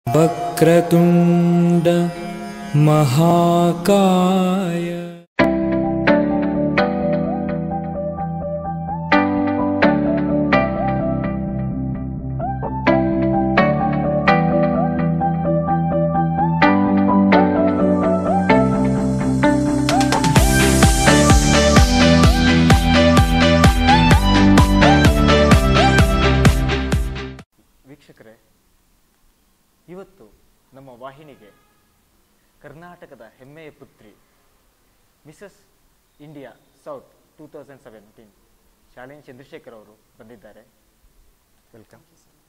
वक्रतुण्ड महाकाय ವೀಕ್ಷಕರೇ ಇವತ್ತು ನಮ್ಮ ವಾಹಿನಿಗೆ ಕರ್ನಾಟಕದ ಹೆಮ್ಮೆಯ ಪುತ್ರಿ Mrs India South two thousand seventeen Shalini Chandrashekar ಅವರು ಬಂದಿದ್ದಾರೆ ವೆಲ್ಕಮ್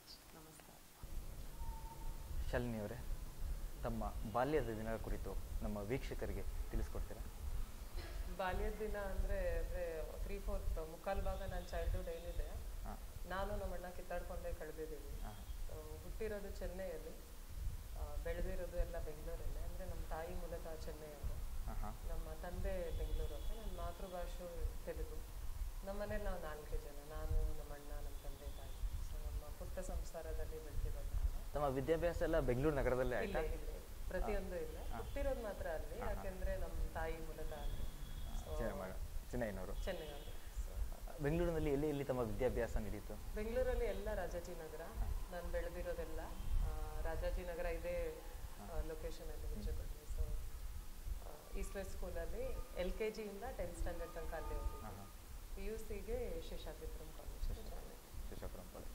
ಶಾಲಿನಿ ಅವರೇ ತಮ್ಮ ಬಾಲ್ಯದ ದಿನದ ಕುರಿತು ನಮ್ಮ ವೀಕ್ಷಕರಿಗೆ ತಿಳಿಸ್ಕೊಡ್ತೀರಾ ಬಾಲ್ಯದ ದಿನ ಅಂದ್ರೆ ಅಂದ್ರೆ ತ್ರೀ ಫೋರ್ತ್ ಮುಕ್ಕಾಲ್ ಭಾಗ ನನ್ನ ಚೈಲ್ಡ್ಹುಡ್ ಏನಿದೆ ಹಾಂ ನಾನು ನಮ್ಮ ಅಣ್ಣ ಕಿತ್ತಾಡ್ಕೊಂಡೇ ಕಳೆದಿದ್ದೀವಿ ಹಾಂ ಹುಟ್ಟಿರೋದು ಚೆನ್ನೈಯಲ್ಲಿ ಆ, ಬೆಳೆದಿರೋದು ಎಲ್ಲ ಬೆಂಗಳೂರಲ್ಲೇ ಅಂದ್ರೆ ನಮ್ಮ ತಾಯಿ ಮೂಲತಃ ಚೆನ್ನೈಯವರು ಹಾಂ ಹಾಂ ನಮ್ಮ ತಂದೆ ಬೆಂಗಳೂರವರು ನನ್ನ ಮಾತೃಭಾಷೆ ತೆಲುಗು ನಮ್ಮ ಮನೇಲಿ ನಾವು ನಾಲ್ಕೇ ಜನ ನಾನು ನಮ್ಮ ಅಣ್ಣ ನಮ್ಮ ತಂದೆ ತಾಯಿ ಸೊ ನಮ್ಮ ಪುಟ್ಟ ಸಂಸಾರದಲ್ಲಿ ಬೆಳೆದಿರೋದು ನಾನು ತಮ್ಮ ವಿದ್ಯಾಭ್ಯಾಸ ಎಲ್ಲ ಬೆಂಗಳೂರು ನಗರದಲ್ಲೇ ಆಯ್ತಾ ಇಲ್ಲೇ ಇಲ್ಲೇ ಪ್ರತಿಯೊಂದು ಇಲ್ಲ ಹುಟ್ಟಿರೋದು ಮಾತ್ರ ಅಲ್ಲಿ ಯಾಕೆಂದ್ರೆ ನಮ್ಮ ತಾಯಿ ಮೂಲತಃ ಅಲ್ಲಿ ಸೊ ಚೆನ್ನ- ಚೆನ್ನೈನವರು ಚೆನ್ನೈಯಲ್ಲಿ ಸೊ ಬೆಂಗಳೂರಿನಲ್ಲಿ ಎಲ್ಲಿ ಎಲ್ಲಿ ತಮ್ಮ ವಿದ್ಯಾಭ್ಯಾಸ ನಡೀತು ಬೆಂಗಳೂರಲ್ಲಿ ಎಲ್ಲ ರಾಜಾಜಿನಗರ ನಾನು ಬೆಳೆದಿರೋದೆಲ್ಲ ಆ, ರಾಜಾಜಿನಗರ ಇದೇ ಲೊಕೇಶನ್ ಅಲ್ಲಿ ಮುಂಚೆಕೊಟ್ಟು ಸೊ ಈಸ್ಟ್ ವೆಸ್ಟ್ ಸ್ಕೂಲಲ್ಲಿ ಎಲ್ ಕೆ ಜಿಯಿಂದ ಟೆಂತ್ ಸ್ಟ್ಯಾಂಡರ್ಡ್ ತನಕ ಅಲ್ಲೇ ಓದಿದ್ದೆ ಪಿ ಯು ಸಿಗೆ ಶೇಷಾದ್ರಿಪುರಂ ಕಾಲೇಜ್ ಶೇಷಾಪುರಂ ಕಾಲೇಜ್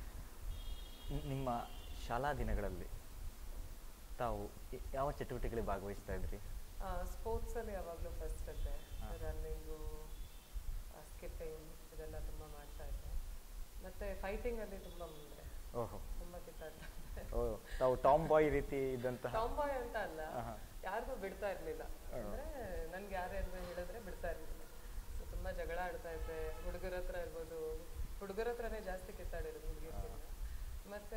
ನಿ- ನಿಮ್ಮ ಶಾಲಾ ದಿನಗಳಲ್ಲಿ ತಾವು ಯ- ಯಾವ ಚಟುವಟಿಕೆಗಳಲ್ಲಿ ಭಾಗವಹಿಸ್ತಾ ಇದ್ರಿ ಸ್ಪೋರ್ಟ್ಸಲ್ಲಿ ಯಾವಾಗಲೂ ಫಸ್ಟ್ ಇದ್ದೆ ರನ್ನಿಂಗು ಸ್ಕಿಪ್ಪಿಂಗ್ ಇದೆಲ್ಲ ತುಂಬ ಮಾಡ್ತಾ ಇದ್ದೆ ಮತ್ತೆ ಫೈಟಿಂಗಲ್ಲಿ ತುಂಬ ಮುಂದೆ ಓಹೋ ತುಂಬ ಕಿತ್ತಾಡ್ತಾ ಇದ್ದೆ ಓ ತಾವು ಟಾಮ್ ಬಾಯ್ ರೀತಿ ಇದ್ದಂತಹ ಟಾಮ್ ಬಾಯ್ ಅಂತ ಅಲ್ಲ ಆಹಾ. ಯಾರಿಗೂ ಬಿಡ್ತಾ ಇರ್ಲಿಲ್ಲ ಅಂದ್ರೆ ನನ್ಗೆ ಯಾರು ಅಂತ ಹೇಳಿದ್ರೆ ಬಿಡ್ತಾ ಇರ್ಲಿಲ್ಲ ಸೊ ತುಂಬಾ ಜಗಳ ಆಡ್ತಾ ಇದ್ದೆ ಹುಡುಗರ ಹತ್ರ ಇರ್ಬೋದು ಹುಡುಗರ ಹತ್ರನೇ ಜಾಸ್ತಿ ಕಿತ್ತಾಡಿರೋದು ಹುಡುಗಿರ್ಗಿಂತ ಮತ್ತೆ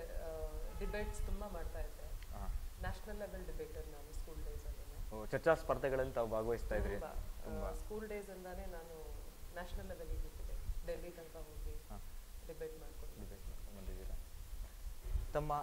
ಡಿಬೇಟ್ಸ್ ತುಂಬಾ ಮಾಡ್ತಾ ಇದ್ದೆ ಆ, ನ್ಯಾಷನಲ್ ಲೆವೆಲ್ ಡಿಬೇಟರ್ ನಾನು ಸ್ಕೂಲ್ ಡೇಸ್ ಅಲ್ಲಿ ಓ, ಚರ್ಚಾ ಸ್ಪರ್ಧೆಗಳಲ್ಲಿ ತಾವು ಭಾಗವಹಿಸ್ತಾ ಇದ್ರಿ ತುಂಬಾ ಸ್ಕೂಲ್ ಡೇಸ್ ಇಂದಾನೆ ನಾನು ನ್ಯಾಷನಲ್ ಲೆವೆಲ್ ಹೋಗಿದ್ದೆ ಡೆಲ್ಲಿ ತನಕ ಹೋಗಿ ಹಾ. ಡಿಬೇಟ್ ಮಾಡ್ಕೊಂಡು ಡಿಬೇಟ್ ಮಾಡ್ಕೊಂಡು ಬಂದಿದ್ದೀರಾ ತಮ್ಮ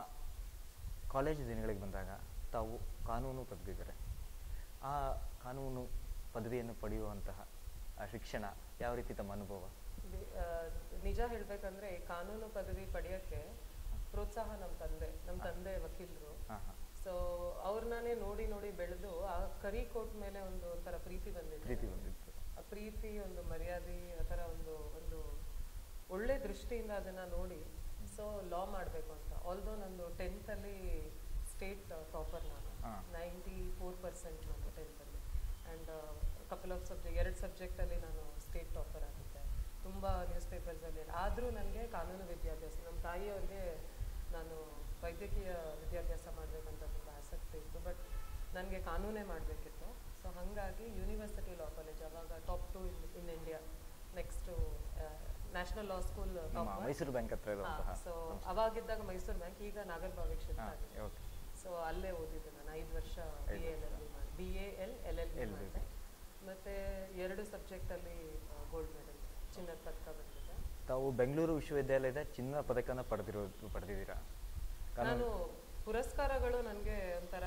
ಕಾಲೇಜು ದಿನಗಳಿಗೆ ಬಂದಾಗ ತಾವು ಕಾನೂನು ಪದವಿದರೆ ಆ ಕಾನೂನು ಪದವಿಯನ್ನು ಪಡೆಯುವಂತಹ ಆ ಶಿಕ್ಷಣ ಯಾವ ರೀತಿ ತಮ್ಮ ಅನುಭವ ದಿ- ಆ, ನಿಜ ಹೇಳ್ಬೇಕಂದ್ರೆ ಈ ಕಾನೂನು ಪದವಿ ಪಡೆಯಕ್ಕೆ ಪ್ರೋತ್ಸಾಹ ನಮ್ಮ ತಂದೆ ನಮ್ಮ ತಂದೆ ವಕೀಲರು ಹಾಂ ಹಾಂ ಸೊ ಅವ್ರನ್ನೇ ನೋಡಿ ನೋಡಿ ಬೆಳೆದು ಆ ಕರಿ ಕೋಟ್ ಮೇಲೆ ಒಂದು ಒಂಥರ ಪ್ರೀತಿ ಬಂದಿದೆ ಪ್ರೀತಿ ನನಗೆ. ಬಂದಿತ್ತು ಆ ಪ್ರೀತಿ ಒಂದು ಮರ್ಯಾದೆ ಆ ಥರ ಒಂದು ಒಂದು ಒಳ್ಳೆ ದೃಷ್ಟಿಯಿಂದ ಅದನ್ನ ನೋಡಿ ಸೊ ಲಾ ಮಾಡಬೇಕು ಅಂತ ಆಲ್ದೋ ನಂದು ಟೆಂತಲ್ಲಿ ಸ್ಟೇಟ್ ಟಾಪರ್ ನಾನು ಹಾ. ನೈಂಟಿ ಫೋರ್ ಪರ್ಸೆಂಟ್ ನಾನು ಟೆಂತಲ್ಲಿ ಆ್ಯಂಡ್ ಕಪಲ್ ಆಫ್ ಸಬ್ಜೆಕ್ಟ್ ಎರಡು ಸಬ್ಜೆಕ್ಟಲ್ಲಿ ನಾನು ಸ್ಟೇಟ್ ಟಾಪರ್ ಆಗಿದ್ದೆ ತುಂಬ ನ್ಯೂಸ್ ಪೇಪರ್ಸಲ್ಲಿ ಆದರೂ ನನಗೆ ಕಾನೂನು ವಿದ್ಯಾಭ್ಯಾಸ ನಮ್ಮ ತಾಯಿಯವ್ರಿಗೆ ನಾನು ವೈದ್ಯಕೀಯ ವಿದ್ಯಾಭ್ಯಾಸ ಮಾಡಬೇಕಂತ ತುಂಬ ಆಸಕ್ತಿ ಇತ್ತು ಬಟ್ ನನಗೆ ಕಾನೂನೇ ಮಾಡಬೇಕಿತ್ತು ಸೊ ಹಾಗಾಗಿ ಯೂನಿವರ್ಸಿಟಿ ಲಾ ಕಾಲೇಜ್ ಅವಾಗ top two in in India next national law school ನಮ್ಮ ಮೈಸೂರು ಬ್ಯಾಂಕ್ ಹತ್ರ ಇರುವಂತಹ ಸೊ ಅವಾಗಿದ್ದಾಗ ಮೈಸೂರು ಬ್ಯಾಂಕ್ ಈಗ ನಾಗರಬಾವಿ ಶಿಫ್ಟ್ ಹಾಂ ಆಗಿದೆ ಓಕೆ ಸೊ ಅಲ್ಲೇ ಓದಿದ್ದು ನಾನು ಐದು ವರ್ಷ ಬಿ ಎಲ್ ಎಲ್ ಬಿ ಮಾಡಿ B A L L L B LLB. ಮಾಡಿದೆ ಮತ್ತೆ ಎರಡು ಸಬ್ಜೆಕ್ಟಲ್ಲಿ ಗೋಲ್ಡ್ ಮೆಡಲ್ ಚಿನ್ನದ ಪದಕ ಬಂದಿದೆ ತಾವು ಬೆಂಗಳೂರು ವಿಶ್ವವಿದ್ಯಾಲಯದ ಚಿನ್ನ ಪದಕನ ಪಡೆದಿರೋದು ಪಡೆದಿದ್ದೀರಾ ನಾನು ಪುರಸ್ಕಾರಗಳು ನನಗೆ ಒಂಥರ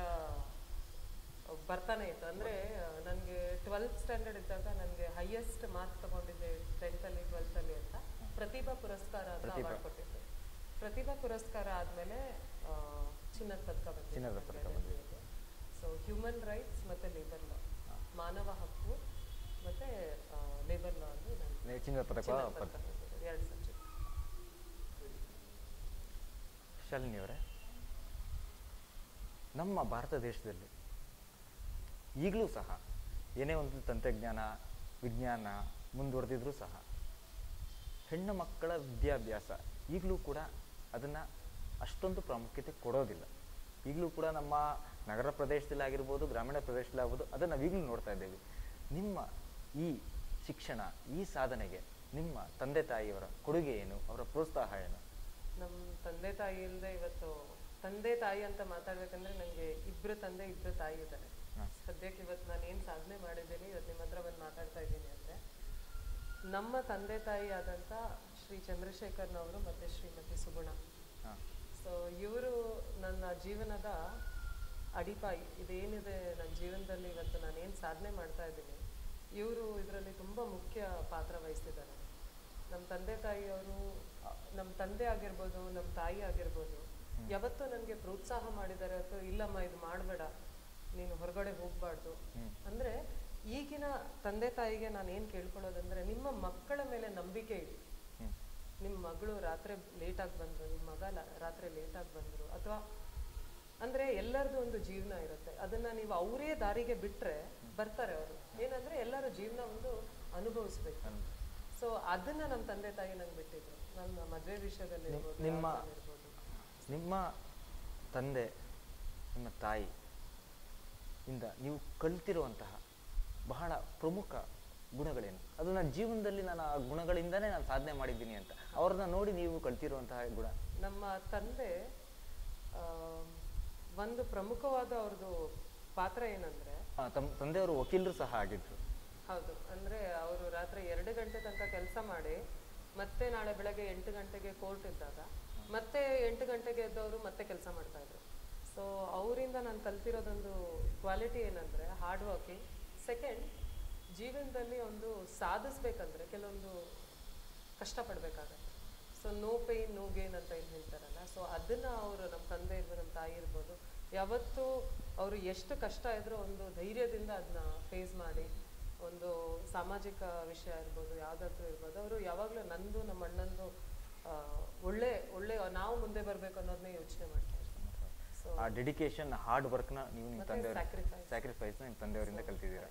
ಬರ್ತಾನೆ ಇತ್ತು ಅಂದ್ರೆ ನನಗೆ ಟ್ವೆಲ್ತ್ ಸ್ಟ್ಯಾಂಡರ್ಡ್ ಇದ್ದಾಗ ನನಗೆ ಹೈಯೆಸ್ಟ್ ಮಾರ್ಕ್ ತಗೊಂಡಿದ್ದೆ ಟೆಂತಲ್ಲಿ ಟ್ವೆಲ್ತಲ್ಲಿ ಅಂತ ಪ್ರತಿಭಾ ಪುರಸ್ಕಾರ ಅಂತ ಪ್ರತಿಭಾ. ಅವಾರ್ಡ್ ಕೊಟ್ಟಿದ್ದೆ ಪ್ರತಿಭಾ ಪುರಸ್ಕಾರ ಆದಮೇಲೆ ಚಿನ್ನದ ಪದಕ ಬಂದಿದೆ ಚಿನ್ನದ ಪದಕ ಬಂದಿದೆ. ಸೊ ಹ್ಯೂಮನ್ ರೈಟ್ಸ್ ಮತ್ತೆ ಲೇಬರ್ ಲಾ ಮಾನವ ಹಕ್ಕು ಮತ್ತೆ ಲೇಬರ್ ಲಾ ಅಲ್ಲಿ ನಾನು ನೀವು ಚಿನ್ನದ ಪದಕ ಚಿನ್ನದ ಪದ ಪದಕ ಬಂದಿದೆ ಎರಡು ಸಬ್ಜೆಕ್ಟ್ ಶಾಲಿನಿ ಅವರೇ ನಮ್ಮ ಭಾರತ ದೇಶದಲ್ಲಿ ಈಗಲೂ ಸಹ ಏನೇ ಒಂದು ತಂತ್ರಜ್ಞಾನ ವಿಜ್ಞಾನ ಮುಂದುವರೆದಿದ್ರೂ ಸಹ ಹೆಣ್ಣು ಮಕ್ಕಳ ವಿದ್ಯಾಭ್ಯಾಸ ಈಗಲೂ ಕೂಡ ಅದನ್ನು ಅಷ್ಟೊಂದು ಪ್ರಾಮುಖ್ಯತೆ ಕೊಡೋದಿಲ್ಲ ಈಗಲೂ ಕೂಡ ನಮ್ಮ ನಗರ ಪ್ರದೇಶದಲ್ಲಿ ಆಗಿರ್ಬೋದು ಗ್ರಾಮೀಣ ಪ್ರದೇಶದಲ್ಲಿ ಆಗ್ಬೋದು ಅದನ್ನು ನಾವು ಈಗಲೂ ನೋಡ್ತಾ ಇದ್ದೇವೆ ನಿಮ್ಮ ಈ ಶಿಕ್ಷಣ ಈ ಸಾಧನೆಗೆ ನಿಮ್ಮ ತಂದೆ ತಾಯಿಯವರ ಕೊಡುಗೆ ಏನು ಅವರ ಪ್ರೋತ್ಸಾಹ ಏನು ನಮ್ಮ ತಂದೆ ತಾಯಿ ಇಲ್ಲದೆ ಇವತ್ತು ತಂದೆ ತಾಯಿ ಅಂತ ಮಾತಾಡ್ಬೇಕಂದ್ರೆ ನನಗೆ ಇಬ್ರು ತಂದೆ ಇಬ್ರು ತಾಯಿ ಇದ್ದಾರೆ ಹಾ. ಸದ್ಯಕ್ಕೆ ಇವತ್ತು ನಾನು ಏನು ಸಾಧನೆ ಮಾಡಿದ್ದೀನಿ ಇವತ್ತು ನಿಮ್ಮ ಹತ್ರ ಬಂದು ಮಾತಾಡ್ತಾ ಇದ್ದೀನಿ ಅಂದ್ರೆ ನಮ್ಮ ತಂದೆ ತಾಯಿ ಆದಂತ ಶ್ರೀ ಚಂದ್ರಶೇಖರ್ನವರು ಮತ್ತೆ ಶ್ರೀಮತಿ ಸುಗುಣ ಹಾಂ ಸೊ ಇವರು ನನ್ನ ಜೀವನದ ಅಡಿಪಾಯಿ ಇದೇನಿದೆ ನನ್ನ ಜೀವನದಲ್ಲಿ ಇವತ್ತು ನಾನು ಏನು ಸಾಧನೆ ಮಾಡ್ತಾ ಇದ್ದೀನಿ ಇವರು ಇದರಲ್ಲಿ ತುಂಬ ಮುಖ್ಯ ಪಾತ್ರ ವಹಿಸ್ತಿದ್ದಾರೆ ನಮ್ಮ ತಂದೆ ತಾಯಿಯವರು ನಮ್ಮ ತಂದೆ ಆಗಿರ್ಬೋದು ನಮ್ಮ ತಾಯಿ ಆಗಿರ್ಬೋದು ಯಾವತ್ತೂ ನನಗೆ ಪ್ರೋತ್ಸಾಹ ಮಾಡಿದ್ದಾರೆ ಅಥವಾ ಇಲ್ಲಮ್ಮ ಇದು ಮಾಡಬೇಡ ನೀನು ಹೊರಗಡೆ ಹೋಗ್ಬಾರ್ದು ಅಂದ್ರೆ ಈಗಿನ ತಂದೆ ತಾಯಿಗೆ ನಾನು ಏನು ಕೇಳ್ಕೊಳ್ಳೋದಂದ್ರೆ ನಿಮ್ಮ ಮಕ್ಕಳ ಮೇಲೆ ನಂಬಿಕೆ ಇಡಿ ಹ್ಮ್. ನಿಮ್ಮ ಮಗಳು ರಾತ್ರಿ ಲೇಟಾಗಿ ಬಂದ್ರು ನಿಮ್ಮ ಮಗ ಲ- ರಾತ್ರಿ ಲೇಟಾಗಿ ಬಂದ್ರು ಅಥವಾ ಅಂದ್ರೆ ಎಲ್ಲರದು ಒಂದು ಜೀವನ ಇರುತ್ತೆ ಅದನ್ನ ನೀವು ಅವರೇ ದಾರಿಗೆ ಬಿಟ್ರೆ ಬರ್ತಾರೆ ಅವರು ಏನಂದ್ರೆ ಎಲ್ಲರ ಜೀವನ ಒಂದು ಅನುಭವಿಸ್ಬೇಕು ಸೊ ಅದನ್ನ ನಮ್ಮ ತಂದೆ ತಾಯಿ ನಂಗೆ ಬಿಟ್ಟಿದ್ರು ನನ್ನ ಮದುವೆ ವಿಷಯದಲ್ಲಿ ಇರ್ಬೋದು, ನಿಮ್ಮ- ಯಾವ್ದ್ರಲ್ಲಿ ಇರ್ಬೋದು. ನಿಮ್ಮ ತಂದೆ ನಿಮ್ಮ ತಾಯಿ ಇಂದ ನೀವು ಕಲ್ತಿರುವಂತಹ ಬಹಳ ಪ್ರಮುಖ ಗುಣಗಳೇನು ಅದು ನನ್ನ ಜೀವನದಲ್ಲಿ ನಾನು ಆ ಗುಣಗಳಿಂದನೇ ನಾನು ಸಾಧನೆ ಮಾಡಿದ್ದೀನಿ ಅಂತ ಅವ್ರನ್ನ ನೋಡಿ ನೀವು ಕಲ್ತಿರುವಂತಹ ಗುಣ ನಮ್ಮ ತಂದೆ ಆ, ಒಂದು ಪ್ರಮುಖವಾದ ಅವ್ರದ್ದು ಪಾತ್ರ ಏನಂದ್ರೆ ಆ, ತಮ್ಮ ತಂದೆಯವರು ವಕೀಲರು ಸಹ ಆಗಿದ್ರು ಹೌದು ಅಂದ್ರೆ ಅವರು ರಾತ್ರಿ ಎರಡು ಗಂಟೆ ತನಕ ಕೆಲಸ ಮಾಡಿ ಮತ್ತೆ ನಾಳೆ ಬೆಳಗ್ಗೆ ಎಂಟು ಗಂಟೆಗೆ ಕೋರ್ಟ್ ಇದ್ದಾಗ ಮತ್ತೆ ಎಂಟು ಗಂಟೆಗೆ ಎದ್ದವರು ಮತ್ತೆ ಕೆಲಸ ಮಾಡ್ತಾ ಇದ್ರು ಸೊ ಅವರಿಂದ ನಾನು ಕಲ್ತಿರೋದೊಂದು ಕ್ವಾಲಿಟಿ ಏನಂದ್ರೆ ಹಾರ್ಡ್ ವರ್ಕಿಂಗ್ ಸೆಕೆಂಡ್ ಜೀವನದಲ್ಲಿ ಒಂದು ಸಾಧಿಸ್ಬೇಕಂದ್ರೆ ಕೆಲವೊಂದು ಕಷ್ಟಪಡಬೇಕಾಗತ್ತೆ so no pain no gain ಅಂತ ಏನು ಹೇಳ್ತಾರಲ್ಲ ಸೊ ಅದನ್ನ ಅವರು ನಮ್ಮ ತಂದೆ ಇರ್ಬೋದು ನಮ್ಮ ತಾಯಿ ಇರ್ಬೋದು ಯಾವತ್ತೂ ಅವರು ಎಷ್ಟು ಕಷ್ಟ ಇದ್ರೂ ಒಂದು ಧೈರ್ಯದಿಂದ ಅದನ್ನ ಫೇಸ್ ಮಾಡಿ ಒಂದು ಸಾಮಾಜಿಕ ವಿಷಯ ಇರ್ಬೋದು ಯಾವುದಾದ್ರೂ ಇರ್ಬೋದು ಅವರು ಯಾವಾಗಲೂ ನಂದು ನಮ್ಮ ಅಣ್ಣಂದು ಆ, ಒಳ್ಳೆ ಒಳ್ಳೆ ನಾವು ಮುಂದೆ ಬರಬೇಕು ಅನ್ನೋದನ್ನೇ ಯೋಚನೆ ಮಾಡ್ತಾ ಇರ್ತಾರೆ ಸೊ ಆ ಡೆಡಿಕೇಶನ್ ಹಾರ್ಡ್ ವರ್ಕ್ನ ನೀವು ನಿಮ್ಮ ಮತ್ತೆ ತಂದೆಯವರು sacrifice. ಸ್ಯಾಕ್ರಿಫೈಸ್ನ ನಿಮ್ಮ ತಂದೆಯವರಿಂದ ಕಲ್ತಿದ್ದೀರಾ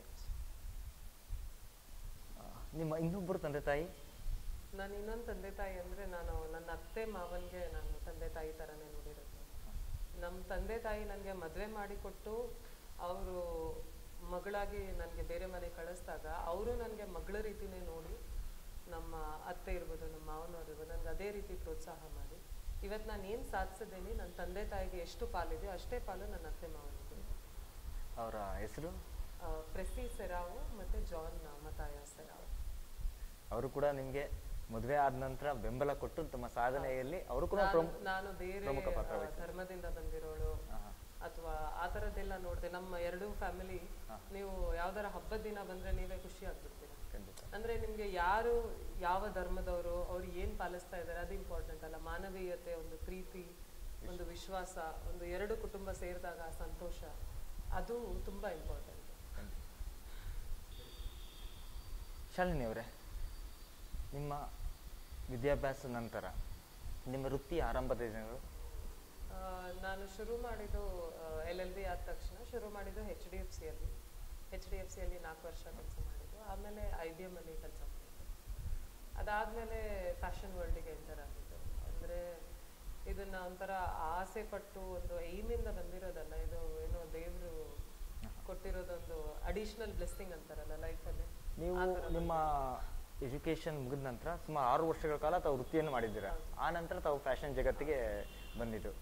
ಆ, ನಿಮ್ಮ ಇನ್ನೊಬ್ಬರು ತಂದೆ ತಾಯಿ ನಾನು ಇನ್ನೊಂದು ತಂದೆ ತಾಯಿ ಅಂದ್ರೆ ನಾನು ನನ್ನ ಅತ್ತೆ ಮಾವನ್ಗೆ ನಾನು ತಂದೆ ತಾಯಿ ತರನೇ ನೋಡಿರೋದು ನಮ್ಮ ತಂದೆ ತಾಯಿ ನನಗೆ ಮದುವೆ ಮಾಡಿಕೊಟ್ಟು ಅವರು ಮಗಳಾಗಿ ನನಗೆ ಬೇರೆ ಮನೆ ಕಳಿಸ್ದಾಗ ಅವರು ನನಗೆ ಮಗಳ ರೀತಿನೇ ನೋಡಿ ನಮ್ಮ ಅತ್ತೆ ಇರ್ಬೋದು ನಮ್ಮ ಮಾವನವ್ರು ಇರ್ಬೋದು ನನಗೆ ಅದೇ ರೀತಿ ಪ್ರೋತ್ಸಾಹ ಮಾಡಿ ಇವತ್ತು ನಾನು ಏನು ಸಾಧಿಸಿದ್ದೀನಿ ನನ್ನ ತಂದೆ ತಾಯಿಗೆ ಎಷ್ಟು ಪಾಲಿದೆಯೋ ಅಷ್ಟೇ ಪಾಲು ನನ್ನ ಅತ್ತೆ ಮಾವನಿಗೆ ಅವರ ಹೆಸರು ಆ, ಪ್ರೆಸಿ ಸೆರಾವು ಮತ್ತು ಜಾನ್ ಮತಾಯ ಸೆರಾವು ಅವರು ಕೂಡ ನಿಮಗೆ ಮದುವೆ ಆದ ನಂತರ ಬೆಂಬಲ ಕೊಟ್ಟು ತಮ್ಮ ಸಾಧನೆಯಲ್ಲಿ ಅವರು ಕೂಡ ನಾನು- ಪ್ರಮುಖ ನಾನು ಬೇರೆ ಪ್ರಮುಖ ಪಾತ್ರ ಆ, ವಹಿಸಿದ್ರು. ಧರ್ಮದಿಂದ ಬಂದಿರೋಳು ಆಹಾ. ಅಥವಾ ಆ ಥರದ್ದೆಲ್ಲ ನೋಡಿದೆ ನಮ್ಮ ಎರಡೂ ಫ್ಯಾಮಿಲಿ ಹಾ. ನೀವು ಯಾವ್ದಾರ ಹಬ್ಬದ ದಿನ ಬಂದ್ರೆ ನೀವೇ ಖುಷಿ ಆಗ್ಬಿಡ್ತೀರ ಖಂಡಿತ ಅಂದ್ರೆ ನಿಮ್ಗೆ ಯಾರು ಯಾವ ಧರ್ಮದವರು ಅವ್ರು ಏನ್ ಪಾಲಿಸ್ತಾ ಇದ್ದಾರೆ ಅದು ಇಂಪಾರ್ಟೆಂಟ್ ಅಲ್ಲ ಮಾನವೀಯತೆ ಒಂದು ಪ್ರೀತಿ ಒಂದು ವಿಶ್ವಾಸ ಒಂದು ಎರಡು ಕುಟುಂಬ ಸೇರಿದಾಗ ಆ ಸಂತೋಷ ಅದು ತುಂಬಾ ಇಂಪಾರ್ಟೆಂಟ್ ಖಂಡಿತ. ಶಾಲಿನಿ ಅವರೇ ನಿಮ್ಮ ವಿದ್ಯಾಭ್ಯಾಸ ನಂತರ ನಿಮ್ಮ ವೃತ್ತಿ ಆರಂಭದ ದಿನಗಳು ಆ, ನಾನು ಶುರು ಮಾಡಿದ್ದು ಎಲ್ ಎಲ್ ಬಿ ಆದ ತಕ್ಷಣ ಶುರು ಮಾಡಿದ್ದು ಹೆಚ್ ಡಿ ಎಫ್ ಸಿಯಲ್ಲಿ ಹೆಚ್ ಡಿ ಎಫ್ ಸಿಯಲ್ಲಿ ನಾಲ್ಕು ವರ್ಷ ಕೆಲಸ ಮಾಡಿದ್ದು ಆಮೇಲೆ ಐ ಬಿ ಎಮ್ಮಲ್ಲಿ ಕೆಲಸ ಮಾಡಿದ್ದು ಅದಾದಮೇಲೆ ಫ್ಯಾಷನ್ ವರ್ಲ್ಡಿಗೆ ಎಂಟರ್ ಆಗಿದ್ದು ಅಂದರೆ ಇದನ್ನ ಒಂಥರ ಆಸೆ ಪಟ್ಟು ಒಂದು ಏಮಿಂದ ಬಂದಿರೋದಲ್ಲ ಇದು ಏನೋ ದೇವರು ಕೊಟ್ಟಿರೋದೊಂದು ಅಡಿಷ್ನಲ್ ಬ್ಲೆಸ್ಸಿಂಗ್ ಅಂತಾರಲ್ಲ ಲೈಫಲ್ಲಿ ನೀವು ನಿಮ್ಮ ಎಜುಕೇಶನ್ ಮುಗಿದ ನಂತರ ಸುಮಾರು ಆರು ವರ್ಷಗಳ ಕಾಲ ತಾವು ವೃತ್ತಿಯನ್ನು ಮಾಡಿದ್ದೀರಾ ಆ ನಂತರ ತಾವು ಫ್ಯಾಷನ್ ಜಗತ್ತಿಗೆ ಬಂದಿದ್ದು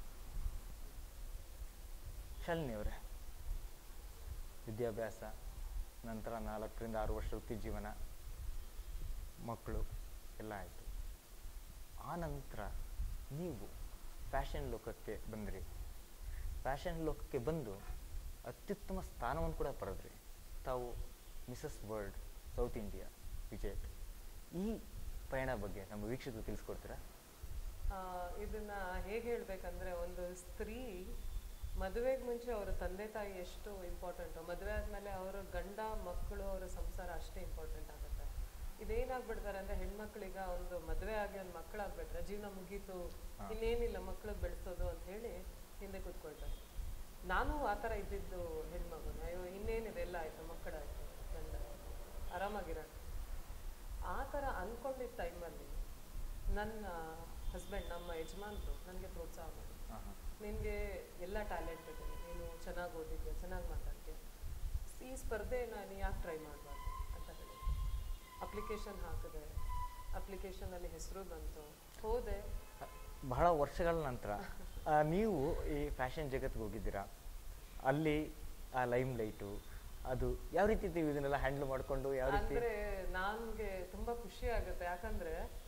ಶಾಲಿನಿ ಅವರೇ ವಿದ್ಯಾಭ್ಯಾಸ ನಂತರ ನಾಲ್ಕರಿಂದ ಆರು ವರ್ಷ ವೃತ್ತಿ ಜೀವನ ಮಕ್ಕಳು ಎಲ್ಲ ಆಯಿತು ಆ ನಂತರ ನೀವು ಫ್ಯಾಷನ್ ಲೋಕಕ್ಕೆ ಬಂದ್ರಿ ಫ್ಯಾಷನ್ ಲೋಕಕ್ಕೆ ಬಂದು ಅತ್ಯುತ್ತಮ ಸ್ಥಾನವನ್ನು ಕೂಡ ಪಡೆದ್ರಿ ತಾವು ಮಿಸಸ್ ವರ್ಲ್ಡ್ ಸೌತ್ ಇಂಡಿಯಾ ವಿಜಯ್ ಈ ಪಯಣ ಬಗ್ಗೆ ನಮ್ಮ ವೀಕ್ಷಕರು ತಿಳಿಸ್ಕೊಡ್ತೀರಾ ಆ, ಇದನ್ನ ಹೇಗೆ ಹೇಳ್ಬೇಕಂದ್ರೆ ಒಂದು ಸ್ತ್ರೀ ಮದುವೆಗೆ ಮುಂಚೆ ಅವರ ತಂದೆ ತಾಯಿ ಎಷ್ಟು ಇಂಪಾರ್ಟೆಂಟ್ ಮದುವೆ ಆದ್ಮೇಲೆ ಅವರ ಗಂಡ ಮಕ್ಕಳು ಅವರ ಸಂಸಾರ ಅಷ್ಟೇ ಇಂಪಾರ್ಟೆಂಟ್ ಆಗುತ್ತೆ ಇದೇನಾಗ್ಬಿಡ್ತಾರೆ ಅಂದ್ರೆ ಹೆಣ್ಮಕ್ಳಿಗ ಒಂದು ಮದುವೆ ಆಗಿ ಒಂದು ಮಕ್ಕಳಾಗ್ಬಿಟ್ರೆ ಜೀವನ ಮುಗೀತು ಇನ್ನೇನಿಲ್ಲ ಮಕ್ಕಳು ಬೆಳೆಸೋದು ಅಂತ ಹೇಳಿ ಹಿಂದೆ ಕೂತ್ಕೊಳ್ತಾರೆ ನಾನು ಆ ಥರ ಇದ್ದಿದ್ದು ಹೆಣ್ಮಗುನ ಅಯ್ಯೋ ಇನ್ನೇನಿದೆ ಎಲ್ಲ ಆಯ್ತು ಮಕ್ಕಳಾಯ್ತು ಗಂಡ ಆರಾಮಾಗಿರೋಣ ಆ ಥರ ಅನ್ಕೊಂಡಿದ್ದ ಟೈಮಲ್ಲಿ ನನ್ನ ಹಸ್ಬೆಂಡ್ ನಮ್ಮ ಯಜಮಾನ್ರು ನನಗೆ ಪ್ರೋತ್ಸಾಹ ಮಾಡಿ ಹಾಂ ಹಾಂ ನಿನಗೆ ಎಲ್ಲ ಟ್ಯಾಲೆಂಟ್ ಇದೆ ನೀನು ಚೆನ್ನಾಗಿ ಓದಿದ್ಯಾ ಚೆನ್ನಾಗಿ ಮಾತಾಡ್ತೀಯ ಈ ಸ್ಪರ್ಧೆನ ನೀ ಯಾಕೆ ಟ್ರೈ ಮಾಡಬಾರ್ದು ಅಂತ ಹೇಳಿ ಅಪ್ಲಿಕೇಶನ್ ಹಾಕಿದೆ ಅಪ್ಲಿಕೇಶನಲ್ಲಿ ಹೆಸರು ಬಂತು ಹೋದೆ ಬಹಳ ವರ್ಷಗಳ ನಂತರ ಆ, ನೀವು ಈ ಫ್ಯಾಷನ್ ಜಗತ್ತಿಗೆ ಹೋಗಿದ್ದೀರಾ ಅಲ್ಲಿ ಆ ಲೈಮ್ ಲೈಟು ಅದು ಯಾವ ರೀತಿ ನೀವು ಇದನ್ನೆಲ್ಲ ಹ್ಯಾಂಡಲ್ ಮಾಡಿಕೊಂಡು ಯಾವ ರೀತಿ ಅಂದ್ರೆ ನನ್ಗೆ ತುಂಬಾ ಖುಷಿ ಆಗುತ್ತೆ ಯಾಕಂದ್ರೆ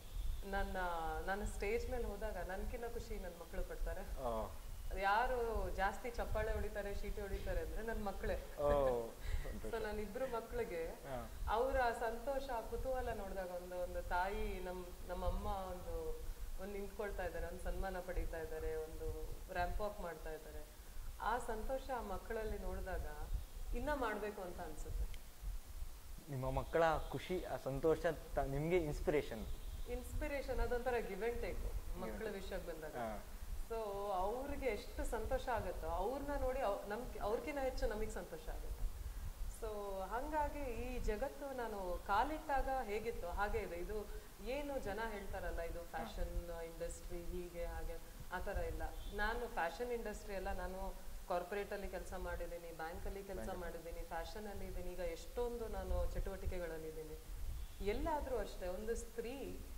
ನನ್ನ ನಾನು ಸ್ಟೇಜ್ ಮೇಲೆ ಹೋದಾಗ ನನ್ಕಿನ್ನ ಖುಷಿ ನನ್ನ ಮಕ್ಕಳು ಪಡ್ತಾರೆ ಓ ಅದು ಯಾರು ಜಾಸ್ತಿ ಚಪ್ಪಾಳೆ ಹೊಡಿತಾರೆ ಶೀಟಿ ಹೊಡಿತಾರೆ ಅಂದ್ರೆ ನನ್ನ ಮಕ್ಕಳೇ ಓ ಸೊ ನನ್ನ ಇಬ್ರು ಮಕ್ಕಳಿಗೆ ಹಾ. ಅವರ ಸಂತೋಷ ಆ ಕುತೂಹಲ ನೋಡಿದಾಗ ಒಂದು ಒಂದು ತಾಯಿ ನಮ್ ನಮ್ಮಮ್ಮ ಒಂದು ಒಂದು ನಿಂತ್ಕೊಳ್ತಾ ಇದ್ದಾರೆ ಒಂದು ಸನ್ಮಾನ ಪಡೀತಾ ಇದ್ದಾರೆ ಒಂದು ರ್ಯಾಂಪ್ ವಾಕ್ ಮಾಡ್ತಾ ಇದ್ದಾರೆ ಆ ಸಂತೋಷ ಆ ಮಕ್ಕಳಲ್ಲಿ ನೋಡಿದಾಗ ಇನ್ನ ಮಾಡ್ಬೇಕು ಅಂತ ಅನ್ಸುತ್ತೆ ನಿಮ್ಮ ಮಕ್ಕಳ ಖುಷಿ ಆ ಸಂತೋಷ ತ- ನಿಮ್ಗೆ ಇನ್ಸ್ಪಿರೇಷನ್ ಇನ್ಸ್ಪಿರೇಷನ್ ಅದೊಂಥರ ಗಿವ್ ಅಂಡ್ ಟೇಕ್ ಮಕ್ಕಳ ವಿಷಯಕ್ಕೆ ಬಂದಾಗ ಹಾ. ಸೊ ಅವ್ರಿಗೆ ಎಷ್ಟು ಸಂತೋಷ ಆಗುತ್ತೋ ಅವ್ರನ್ನ ನೋಡಿ ಅವ್- ನಮ್ ಅವ್ರಿಗಿನ ಹೆಚ್ಚು ನಮಗೆ ಸಂತೋಷ ಆಗುತ್ತೆ ಸೊ ಹಂಗಾಗಿ ಈ ಜಗತ್ತು ನಾನು ಕಾಲಿಟ್ಟಾಗ ಹೇಗಿತ್ತು ಹಾಗೆ ಇದೆ ಇದು ಏನು ಜನ ಹೇಳ್ತಾರಲ್ಲ ಇದು ಫ್ಯಾಷನ್ ಇಂಡಸ್ಟ್ರಿ ಹೀಗೆ ಹಾಗೆ ಆ ಥರ ಇಲ್ಲ ನಾನು ಫ್ಯಾಷನ್ ಇಂಡಸ್ಟ್ರಿ ಎಲ್ಲ ನಾನು ಕಾರ್ಪೊರೇಟ್ ಅಲ್ಲಿ ಕೆಲಸ ಮಾಡಿದ್ದೀನಿ ಬ್ಯಾಂಕ್ ಅಲ್ಲಿ ಕೆಲಸ ಮಾಡಿದ್ದೀನಿ ಫ್ಯಾಷನ್ ಅಲ್ಲಿ ಇದ್ದೀನಿ ಈಗ ಎಷ್ಟೊಂದು ನಾನು ಚಟುವಟಿಕೆಗಳಲ್ಲಿ ಇದ್ದೀನಿ ಎಲ್ಲಾದ್ರೂ ಅಷ್ಟೇ ಒಂದು ಸ್ತ್ರೀ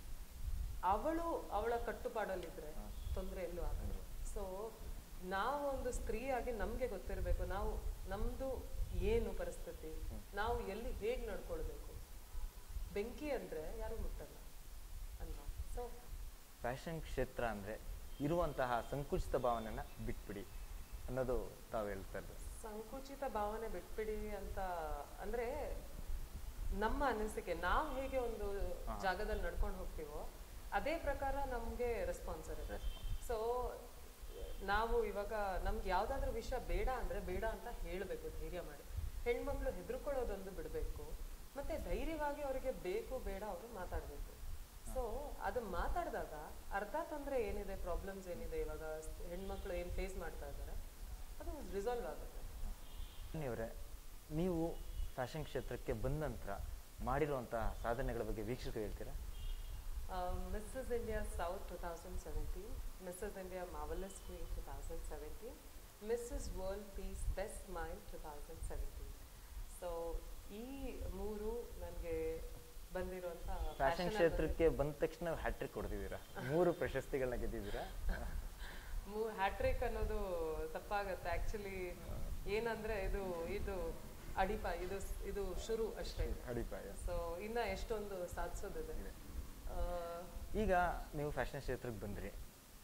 ಅವಳು ಅವಳ ಕಟ್ಟುಪಾಡಲ್ಲಿದ್ರೆ ತೊಂದರೆ ಎಲ್ಲೂ ಆಗಲ್ಲ ಸೊ ನಾವು ಒಂದು ಸ್ತ್ರೀಯಾಗಿ ನಮ್ಗೆ ಗೊತ್ತಿರಬೇಕು ನಾವು ನಮ್ದು ಏನು ಪರಿಸ್ಥಿತಿ ನಾವು ಎಲ್ಲಿ ಹೇಗ್ ನಡ್ಕೊಳ್ಬೇಕು ಬೆಂಕಿ ಅಂದ್ರೆ ಯಾರು ಮುಟ್ಟಲ್ಲ ಅಲ್ವಾ ಸೊ ಫ್ಯಾಷನ್ ಕ್ಷೇತ್ರ ಅಂದ್ರೆ ಇರುವಂತಹ ಸಂಕುಚಿತ ಭಾವನೆನ ಬಿಟ್ಬಿಡಿ ಅನ್ನೋದು ತಾವು ಹೇಳ್ತಾ ಇರೋದು ಸಂಕುಚಿತ ಭಾವನೆ ಬಿಟ್ಬಿಡಿ ಅಂತ ಅಂದ್ರೆ ನಮ್ಮ ಅನಿಸಿಕೆ ನಾವು ಹೇಗೆ ಒಂದು ಜಾಗದಲ್ಲಿ ನಡ್ಕೊಂಡು ಹೋಗ್ತೀವೋ ಅದೇ ಪ್ರಕಾರ ನಮ್ಗೆ ರೆಸ್ಪಾನ್ಸ್ ಇರುತ್ತೆ ಸೊ ನಾವು ಇವಾಗ ನಮ್ಗೆ ಯಾವ್ದಾದ್ರು ವಿಷಯ ಬೇಡ ಅಂದ್ರೆ ಬೇಡ ಅಂತ ಹೇಳ್ಬೇಕು ಧೈರ್ಯ ಮಾಡಿ ಹೆಣ್ಮಕ್ಳು ಹೆದರ್ಕೊಳ್ಳೋದೊಂದು ಬಿಡ್ಬೇಕು ಮತ್ತೆ ಧೈರ್ಯವಾಗಿ ಅವರಿಗೆ ಬೇಕು ಬೇಡ ಅವರು ಮಾತಾಡ್ಬೇಕು ಸೊ ಅದು ಮಾತಾಡಿದಾಗ ಅರ್ಧ ತೊಂದರೆ ಏನಿದೆ ಪ್ರಾಬ್ಲಮ್ಸ್ ಏನಿದೆ ಇವಾಗ ಹೆಣ್ಮಕ್ಳು ಏನ್ ಫೇಸ್ ಮಾಡ್ತಾ ಇದ್ದಾರೆ ಅದು ರಿಸಾಲ್ವ್ ಆಗುತ್ತೆ ಅವರೇ ನೀವು ಫ್ಯಾಷನ್ ಕ್ಷೇತ್ರಕ್ಕೆ ಬಂದ ನಂತರ ಮಾಡಿರುವಂತಹ ಸಾಧನೆಗಳ ಬಗ್ಗೆ ವೀಕ್ಷಕರು ಹೇಳ್ತೀರಾ Mrs India South two thousand seventeen Mrs India marvellous queen two thousand seventeen Mrs world peace best mind two thousand seventeen so ಈ ಮೂರು ನನಗೆ ಬಂದಿರುವಂಥ ಫ್ಯಾಷನ್ ಕ್ಷೇತ್ರಕ್ಕೆ ಬಂದ ತಕ್ಷಣ ಹ್ಯಾಟ್ರಿಕ್ ಹೊಡೆದಿದ್ದೀರಾ ಮೂರು ಪ್ರಶಸ್ತಿಗಳನ್ನ ಗೆದ್ದಿದ್ದೀರಾ ಹ್ಯಾಟ್ರಿಕ್ ಅನ್ನೋದು ತಪ್ಪಾಗತ್ತೆ ಆಕ್ಚುಲಿ ಏನಂದ್ರೆ ಇದು ಇದು ಅಡಿಪ ಇದು ಇದು ಶುರು ಅಷ್ಟೇ ಅಡಿಪಾಯ ಸೊ ಇನ್ನ ಎಷ್ಟೊಂದು ಸಾಧಿಸೋದಿದೆ ಆ, ಈಗ ನೀವು ಫ್ಯಾಷನ್ ಕ್ಷೇತ್ರಕ್ಕೆ ಬಂದ್ರಿ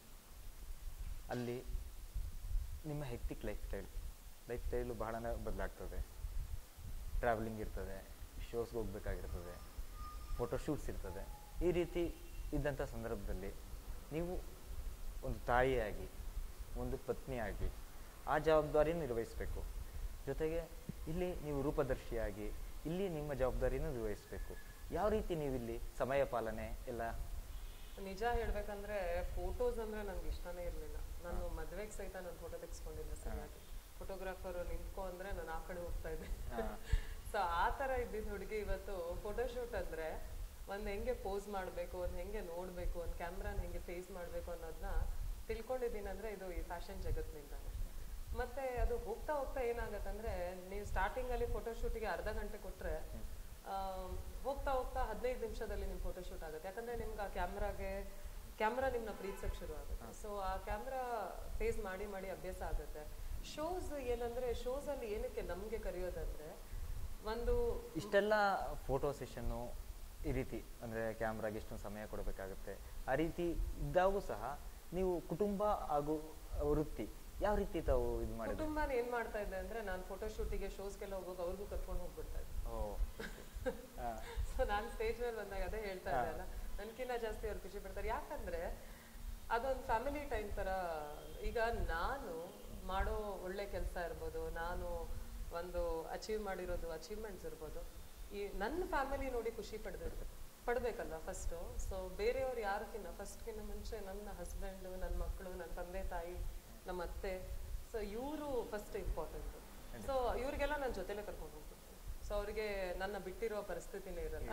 ಅಲ್ಲಿ ನಿಮ್ಮ hectic life style life style ಬಹಳನೇ ಬದಲಾಗ್ತದೆ ಟ್ರಾವೆಲಿಂಗ್ ಇರ್ತದೆ ಶೋಸ್ಗೆ ಹೋಗ್ಬೇಕಾಗಿರ್ತದೆ ಫೋಟೋಶೂಟ್ಸ್ ಇರ್ತದೆ ಈ ರೀತಿ ಇದ್ದಂಥ ಸಂದರ್ಭದಲ್ಲಿ ನೀವು ಒಂದು ತಾಯಿಯಾಗಿ ಒಂದು ಪತ್ನಿಯಾಗಿ ಆ ಜವಾಬ್ದಾರಿ ನಿರ್ವಹಿಸಬೇಕು ಜೊತೆಗೆ ಇಲ್ಲಿ ನೀವು ರೂಪದರ್ಶಿಯಾಗಿ ಇಲ್ಲಿ ನಿಮ್ಮ ಜವಾಬ್ದಾರಿನೂ ನಿರ್ವಹಿಸಬೇಕು ಯಾವ ರೀತಿ ನೀವು ಇಲ್ಲಿ ಸಮಯ ಪಾಲನೆ ಎಲ್ಲ ನಿಜ ಹೇಳ್ಬೇಕಂದ್ರೆ ಫೋಟೋಸ್ ಅಂದ್ರೆ ನಂಗೆ ಇಷ್ಟನೇ ಇರ್ಲಿಲ್ಲ ನಾನು ಮದ್ವೆಗೆ ಸಹಿತ ನಾನು ಫೋಟೋ ತೆಗೆಸ್ಕೊಂಡಿಲ್ಲ ಸರಿಯಾಗಿ ಫೋಟೋಗ್ರಾಫರ್ ನಿಂತ್ಕೊ ಅಂದ್ರೆ ನಾನು ಆ ಕಡೆ ಹೋಗ್ತಾ ಇದ್ದೆ ಹಾ. ಸೊ ಆ ತರ ಇದ್ದಿದ್ ಹುಡುಗಿ ಇವತ್ತು ಫೋಟೋಶೂಟ್ ಅಂದ್ರೆ ಒಂದ್ ಹೆಂಗೆ ಪೋಸ್ ಮಾಡ್ಬೇಕು ಒಂದ್ ಹೆಂಗೆ ನೋಡ್ಬೇಕು ಒಂದ್ ಕ್ಯಾಮ್ರಾನ ಹೆಂಗೆ ಫೇಸ್ ಮಾಡ್ಬೇಕು ಅನ್ನೋದನ್ನ ತಿಳ್ಕೊಂಡಿದ್ದೀನಿ ಅಂದ್ರೆ ಇದು ಈ ಫ್ಯಾಷನ್ ಜಗತ್ನಿಂದಾನೆ ಮತ್ತೆ ಅದು ಹೋಗ್ತಾ ಹೋಗ್ತಾ ಏನಾಗತ್ತಂದ್ರೆ ನೀವು ಸ್ಟಾರ್ಟಿಂಗ್ ಅಲ್ಲಿ ಫೋಟೋಶೂಟಿಗೆ ಅರ್ಧ ಗಂಟೆ ಕೊಟ್ರೆ ಆಮ್, ಹೋಗ್ತಾ ಹೋಗ್ತಾ ಹದಿನೈದು ನಿಮಿಷದಲ್ಲಿ ನಿಮ್ ಫೋಟೋಶೂಟ್ ಆಗುತ್ತೆ ಯಾಕಂದ್ರೆ ನಿಮ್ಗೆ ಆ ಕ್ಯಾಮ್ರಾಗೆ ಕ್ಯಾಮ್ರಾ ನಿಮ್ನ ಪ್ರೀತಿಸಕ್ ಶುರು ಆಗುತ್ತೆ ಸೊ ಆ ಕ್ಯಾಮ್ರಾ ಫೇಸ್ ಮಾಡಿ ಮಾಡಿ ಅಭ್ಯಾಸ ಆಗುತ್ತೆ ಶೋಸ್ ಏನಂದ್ರೆ ಶೋಸ್ ಅಲ್ಲಿ ಏನಕ್ಕೆ ನಮ್ಗೆ ಕರೆಯೋದಂದ್ರೆ ಒಂದು ಇಷ್ಟೆಲ್ಲ ಫೋಟೋ ಸೆಷನ್ನು ಈ ರೀತಿ ಅಂದರೆ ಕ್ಯಾಮ್ರಾಗೆ ಇಷ್ಟೊಂದು ಸಮಯ ಕೊಡಬೇಕಾಗುತ್ತೆ ಆ ರೀತಿ ಇದ್ದಾಗೂ ಸಹ ನೀವು ಕುಟುಂಬ ಹಾಗೂ ವೃತ್ತಿ ಯಾವ ರೀತಿ ತಾವು ಇದು ಮಾಡಿದ್ರಿ ಕುಟುಂಬನ ಏನ್ ಮಾಡ್ತಾ ಇದ್ದೆ ಅಂದ್ರೆ ನಾನು ಫೋಟೋಶೂಟಿಗೆ ಶೋಸ್ಗೆಲ್ಲ ಹೋಗುವಾಗ ಅವ್ರಿಗೂ ಕರ್ಕೊಂಡು ಹೋಗ್ಬಿಡ್ತಾ ಇದ್ದೆ ಓ ಆ, ಸೊ ನಾನು ಸ್ಟೇಜ್ ಮೇಲೆ ಬಂದಾಗ ಅದೇ ಹೇಳ್ತಾ ಇದ್ದೆ ಅಲ್ಲ ನನ್ಕಿನ್ನ ಜಾಸ್ತಿ ಅವ್ರು ಖುಷಿ ಪಡ್ತಾರೆ ಯಾಕಂದ್ರೆ ಅದೊಂದು ಫ್ಯಾಮಿಲಿ ಟೈಮ್ ತರ ಈಗ ನಾನು ಮಾಡೋ ಒಳ್ಳೆ ಕೆಲಸ ಇರ್ಬೋದು ನಾನು ಒಂದು ಅಚೀವ್ ಮಾಡಿರೋದು ಅಚೀವ್ಮೆಂಟ್ಸ್ ಇರ್ಬೋದು ಈ ನನ್ನ ಫ್ಯಾಮಿಲಿ ನೋಡಿ ಖುಷಿ ಪಡ್ದಿರ್ಬೇಕು ಪಡ್ಬೇಕಲ್ವಾ ಫಸ್ಟು ಸೊ ಬೇರೆಯವ್ರು ಯಾರಕ್ಕಿನ್ನ ಫಸ್ಟ್ಗಿನ್ನ ಮುಂಚೆ ನನ್ನ ಹಸ್ಬೆಂಡು ನನ್ನ ಮಕ್ಕಳು ನನ್ನ ತಂದೆ ತಾಯಿ ನಮ್ಮ ಅತ್ತೆ ಸೊ ಇವರು ಫಸ್ಟ್ ಇಂಪಾರ್ಟೆಂಟು ಸೊ ಇವ್ರಿಗೆಲ್ಲ ನನ್ನ ಜೊತೆಲೆ ಕರ್ಕೊಂಡು ಹೋಗ್ಬಿಡ್ತೀನಿ ಸೊ ಅವರಿಗೆ ನನ್ನ ಬಿಟ್ಟಿರೋ ಪರಿಸ್ಥಿತಿನೇ ಇರಲ್ಲ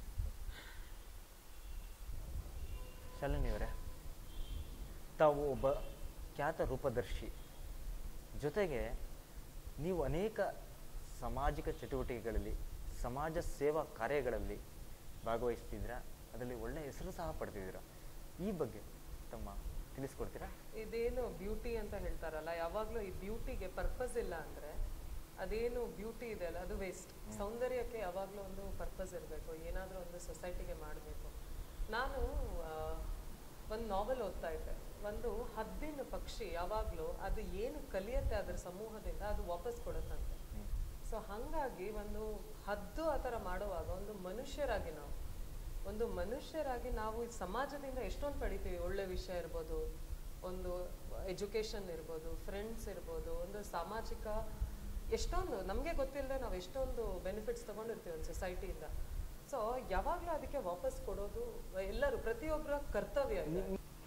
ಶಾಲಿನಿಯವರೇ ತಾವು ಒಬ್ಬ ಖ್ಯಾತ ರೂಪದರ್ಶಿ ಜೊತೆಗೆ ನೀವು ಅನೇಕ ಸಾಮಾಜಿಕ ಚಟುವಟಿಕೆಗಳಲ್ಲಿ ಸಮಾಜ ಸೇವಾ ಕಾರ್ಯಗಳಲ್ಲಿ ಭಾಗವಹಿಸ್ತಿದ್ದೀರಾ ಅದರಲ್ಲಿ ಒಳ್ಳೆಯ ಹೆಸರು ಸಹ ಪಡೆದಿದ್ದೀರಾ ಈ ಬಗ್ಗೆ ತಮ್ಮ ತಿಳಿಸ್ಕೊಡ್ತೀರಾ ಇದೇನು ಬ್ಯೂಟಿ ಅಂತ ಹೇಳ್ತಾರಲ್ಲ ಯಾವಾಗ್ಲೂ ಈ ಬ್ಯೂಟಿಗೆ ಪರ್ಪಸ್ ಇಲ್ಲ ಅಂದ್ರೆ ಅದೇನು ಬ್ಯೂಟಿ ಇದೆ ಅಲ್ಲ ಅದು ವೇಸ್ಟ್ ಸೌಂದರ್ಯಕ್ಕೆ ಯಾವಾಗ್ಲೂ ಒಂದು ಪರ್ಪಸ್ ಇರಬೇಕು ಏನಾದ್ರೂ ಒಂದು ಸೊಸೈಟಿಗೆ ಮಾಡಬೇಕು ನಾನು ಒಂದು ನಾವೆಲ್ ಓದ್ತಾ ಇದ್ದೆ ಒಂದು ಹದ್ದಿನ ಪಕ್ಷಿ ಯಾವಾಗಲೂ ಅದು ಏನು ಕಲಿಯುತ್ತೆ ಅದ್ರ ಸಮೂಹದಿಂದ ಅದು ವಾಪಸ್ ಕೊಡುತ್ತಂತೆ ಸೊ ಹಾಗಾಗಿ ಒಂದು ಹದ್ದು ಆ ಥರ ಮಾಡುವಾಗ ಒಂದು ಮನುಷ್ಯರಾಗಿ ನಾವು ಒಂದು ಮನುಷ್ಯರಾಗಿ ನಾವು ಈ ಸಮಾಜದಿಂದ ಎಷ್ಟೊಂದು ಪಡಿತೀವಿ ಒಳ್ಳೆ ವಿಷಯ ಇರ್ಬೋದು ಒಂದು ಎಜುಕೇಶನ್ ಇರ್ಬೋದು ಫ್ರೆಂಡ್ಸ್ ಇರ್ಬೋದು ಒಂದು ಸಾಮಾಜಿಕ ಎಷ್ಟೊಂದು ನಮಗೆ ಗೊತ್ತಿಲ್ಲದೆ ನಾವು ಎಷ್ಟೊಂದು ಬೆನಿಫಿಟ್ಸ್ ತಗೊಂಡಿರ್ತೀವಿ ಒಂದು ಸೊಸೈಟಿಯಿಂದ ಸೊ ಯಾವಾಗಲೂ ಅದಕ್ಕೆ ವಾಪಸ್ ಕೊಡೋದು ಎಲ್ಲರೂ ಪ್ರತಿಯೊಬ್ಬರ ಕರ್ತವ್ಯ ಇದೆ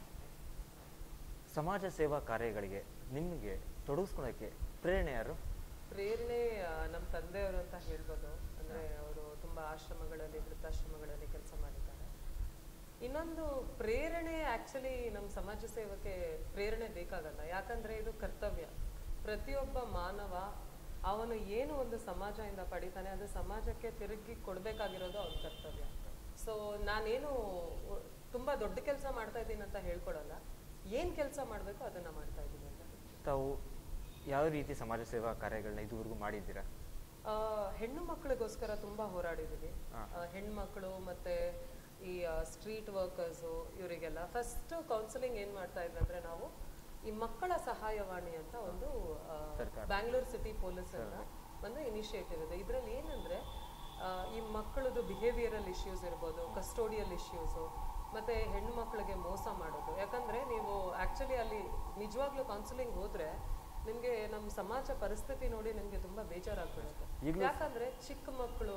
ಸಮಾಜ ಸೇವಾ ಕಾರ್ಯಗಳಿಗೆ ನಿಮಗೆ ತೊಡಗಿಸ್ಕೊಳಕ್ಕೆ ಪ್ರೇರಣೆ ಯಾರು ಪ್ರೇರಣೆ ನಮ್ಮ ತಂದೆಯವರು ಅಂತ ಹೇಳ್ಬೋದು ಅಂದ್ರೆ ಅವರು ತುಂಬಾ ಆಶ್ರಮಗಳಲ್ಲಿ ವೃದ್ಧಾಶ್ರಮಗಳಲ್ಲಿ ಕೆಲಸ ಮಾಡಿದ್ದಾರೆ ಇನ್ನೊಂದು ಪ್ರೇರಣೆ ಆಕ್ಚುಲಿ ನಮ್ಮ ಸಮಾಜ ಸೇವಕ್ಕೆ ಪ್ರೇರಣೆ ಬೇಕಾಗಲ್ಲ ಯಾಕಂದ್ರೆ ಇದು ಕರ್ತವ್ಯ ಪ್ರತಿಯೊಬ್ಬ ಮಾನವ ಅವನು ಏನು ಒಂದು ಸಮಾಜದಿಂದ ಪಡಿತಾನೆ ಅದು ಸಮಾಜಕ್ಕೆ ತಿರುಗಿ ಕೊಡ್ಬೇಕಾಗಿರೋದು ಅವನ ಕರ್ತವ್ಯ ಸೊ ನಾನೇನು ಒ- ತುಂಬಾ ದೊಡ್ಡ ಕೆಲಸ ಮಾಡ್ತಾ ಇದ್ದೀನಿ ಅಂತ ಹೇಳ್ಕೊಡಲ್ಲ ಏನ್ ಕೆಲಸ ಮಾಡ್ಬೇಕು ಅದನ್ನ ಮಾಡ್ತಾ ಇದ್ದೀನಿ ಅಂತ ತಾವು ಯಾವ ರೀತಿ ಸಮಾಜ ಸೇವಾ ಕಾರ್ಯಗಳನ್ನ ಇದುವರೆಗೂ ಮಾಡಿದ್ದೀರಾ ಆ, ಹೆಣ್ಣು ಮಕ್ಕಳಿಗೋಸ್ಕರ ತುಂಬಾ ಹೋರಾಡಿದೀವಿ ಹಾ. ಆ, ಹೆಣ್ಮಕ್ಳು ಮತ್ತೆ ಈ ಸ್ಟ್ರೀಟ್ ವರ್ಕರ್ಸು ಇವರಿಗೆಲ್ಲ ಫಸ್ಟ್ ಕೌನ್ಸಿಲಿಂಗ್ ಏನ್ ಮಾಡ್ತಾ ಇದ್ವಿ ಅಂದ್ರೆ ನಾವು ಈ ಮಕ್ಕಳ ಸಹಾಯವಾಣಿ ಅಂತ ಒಂದು ಆ, ಸರ್ಕಾರ. ಬ್ಯಾಂಗ್ಳೂರ್ ಸಿಟಿ ಪೊಲೀಸ್ ಅಂತ ಒಂದು ಇನಿಷಿಯೇಟಿವ್ ಇದೆ ಇದರಲ್ಲಿ ಏನಂದ್ರೆ ಆ, ಈ ಮಕ್ಕಳದು ಬಿಹೇವಿಯರಲ್ ಇಶ್ಯೂಸ್ ಇರ್ಬೋದು ಕಸ್ಟೋಡಿಯಲ್ ಇಶ್ಯೂಸು ಮತ್ತೆ ಹೆಣ್ಣು ಮಕ್ಕಳಿಗೆ ಮೋಸ ಮಾಡೋದು ಯಾಕಂದ್ರೆ ನೀವು ಆಕ್ಚುಲಿ ಅಲ್ಲಿ ನಿಜವಾಗ್ಲೂ ಕೌನ್ಸಿಲಿಂಗ್ ಹೋದ್ರೆ ನಿಮ್ಗೆ ನಮ್ಮ ಸಮಾಜ ಪರಿಸ್ಥಿತಿ ನೋಡಿ ನಿಮ್ಗೆ ತುಂಬಾ ಬೇಜಾರಾಗ್ಬಿಡುತ್ತೆ ಈಗ್ಲೂ- ಯಾಕಂದ್ರೆ ಚಿಕ್ಕ ಮಕ್ಕಳು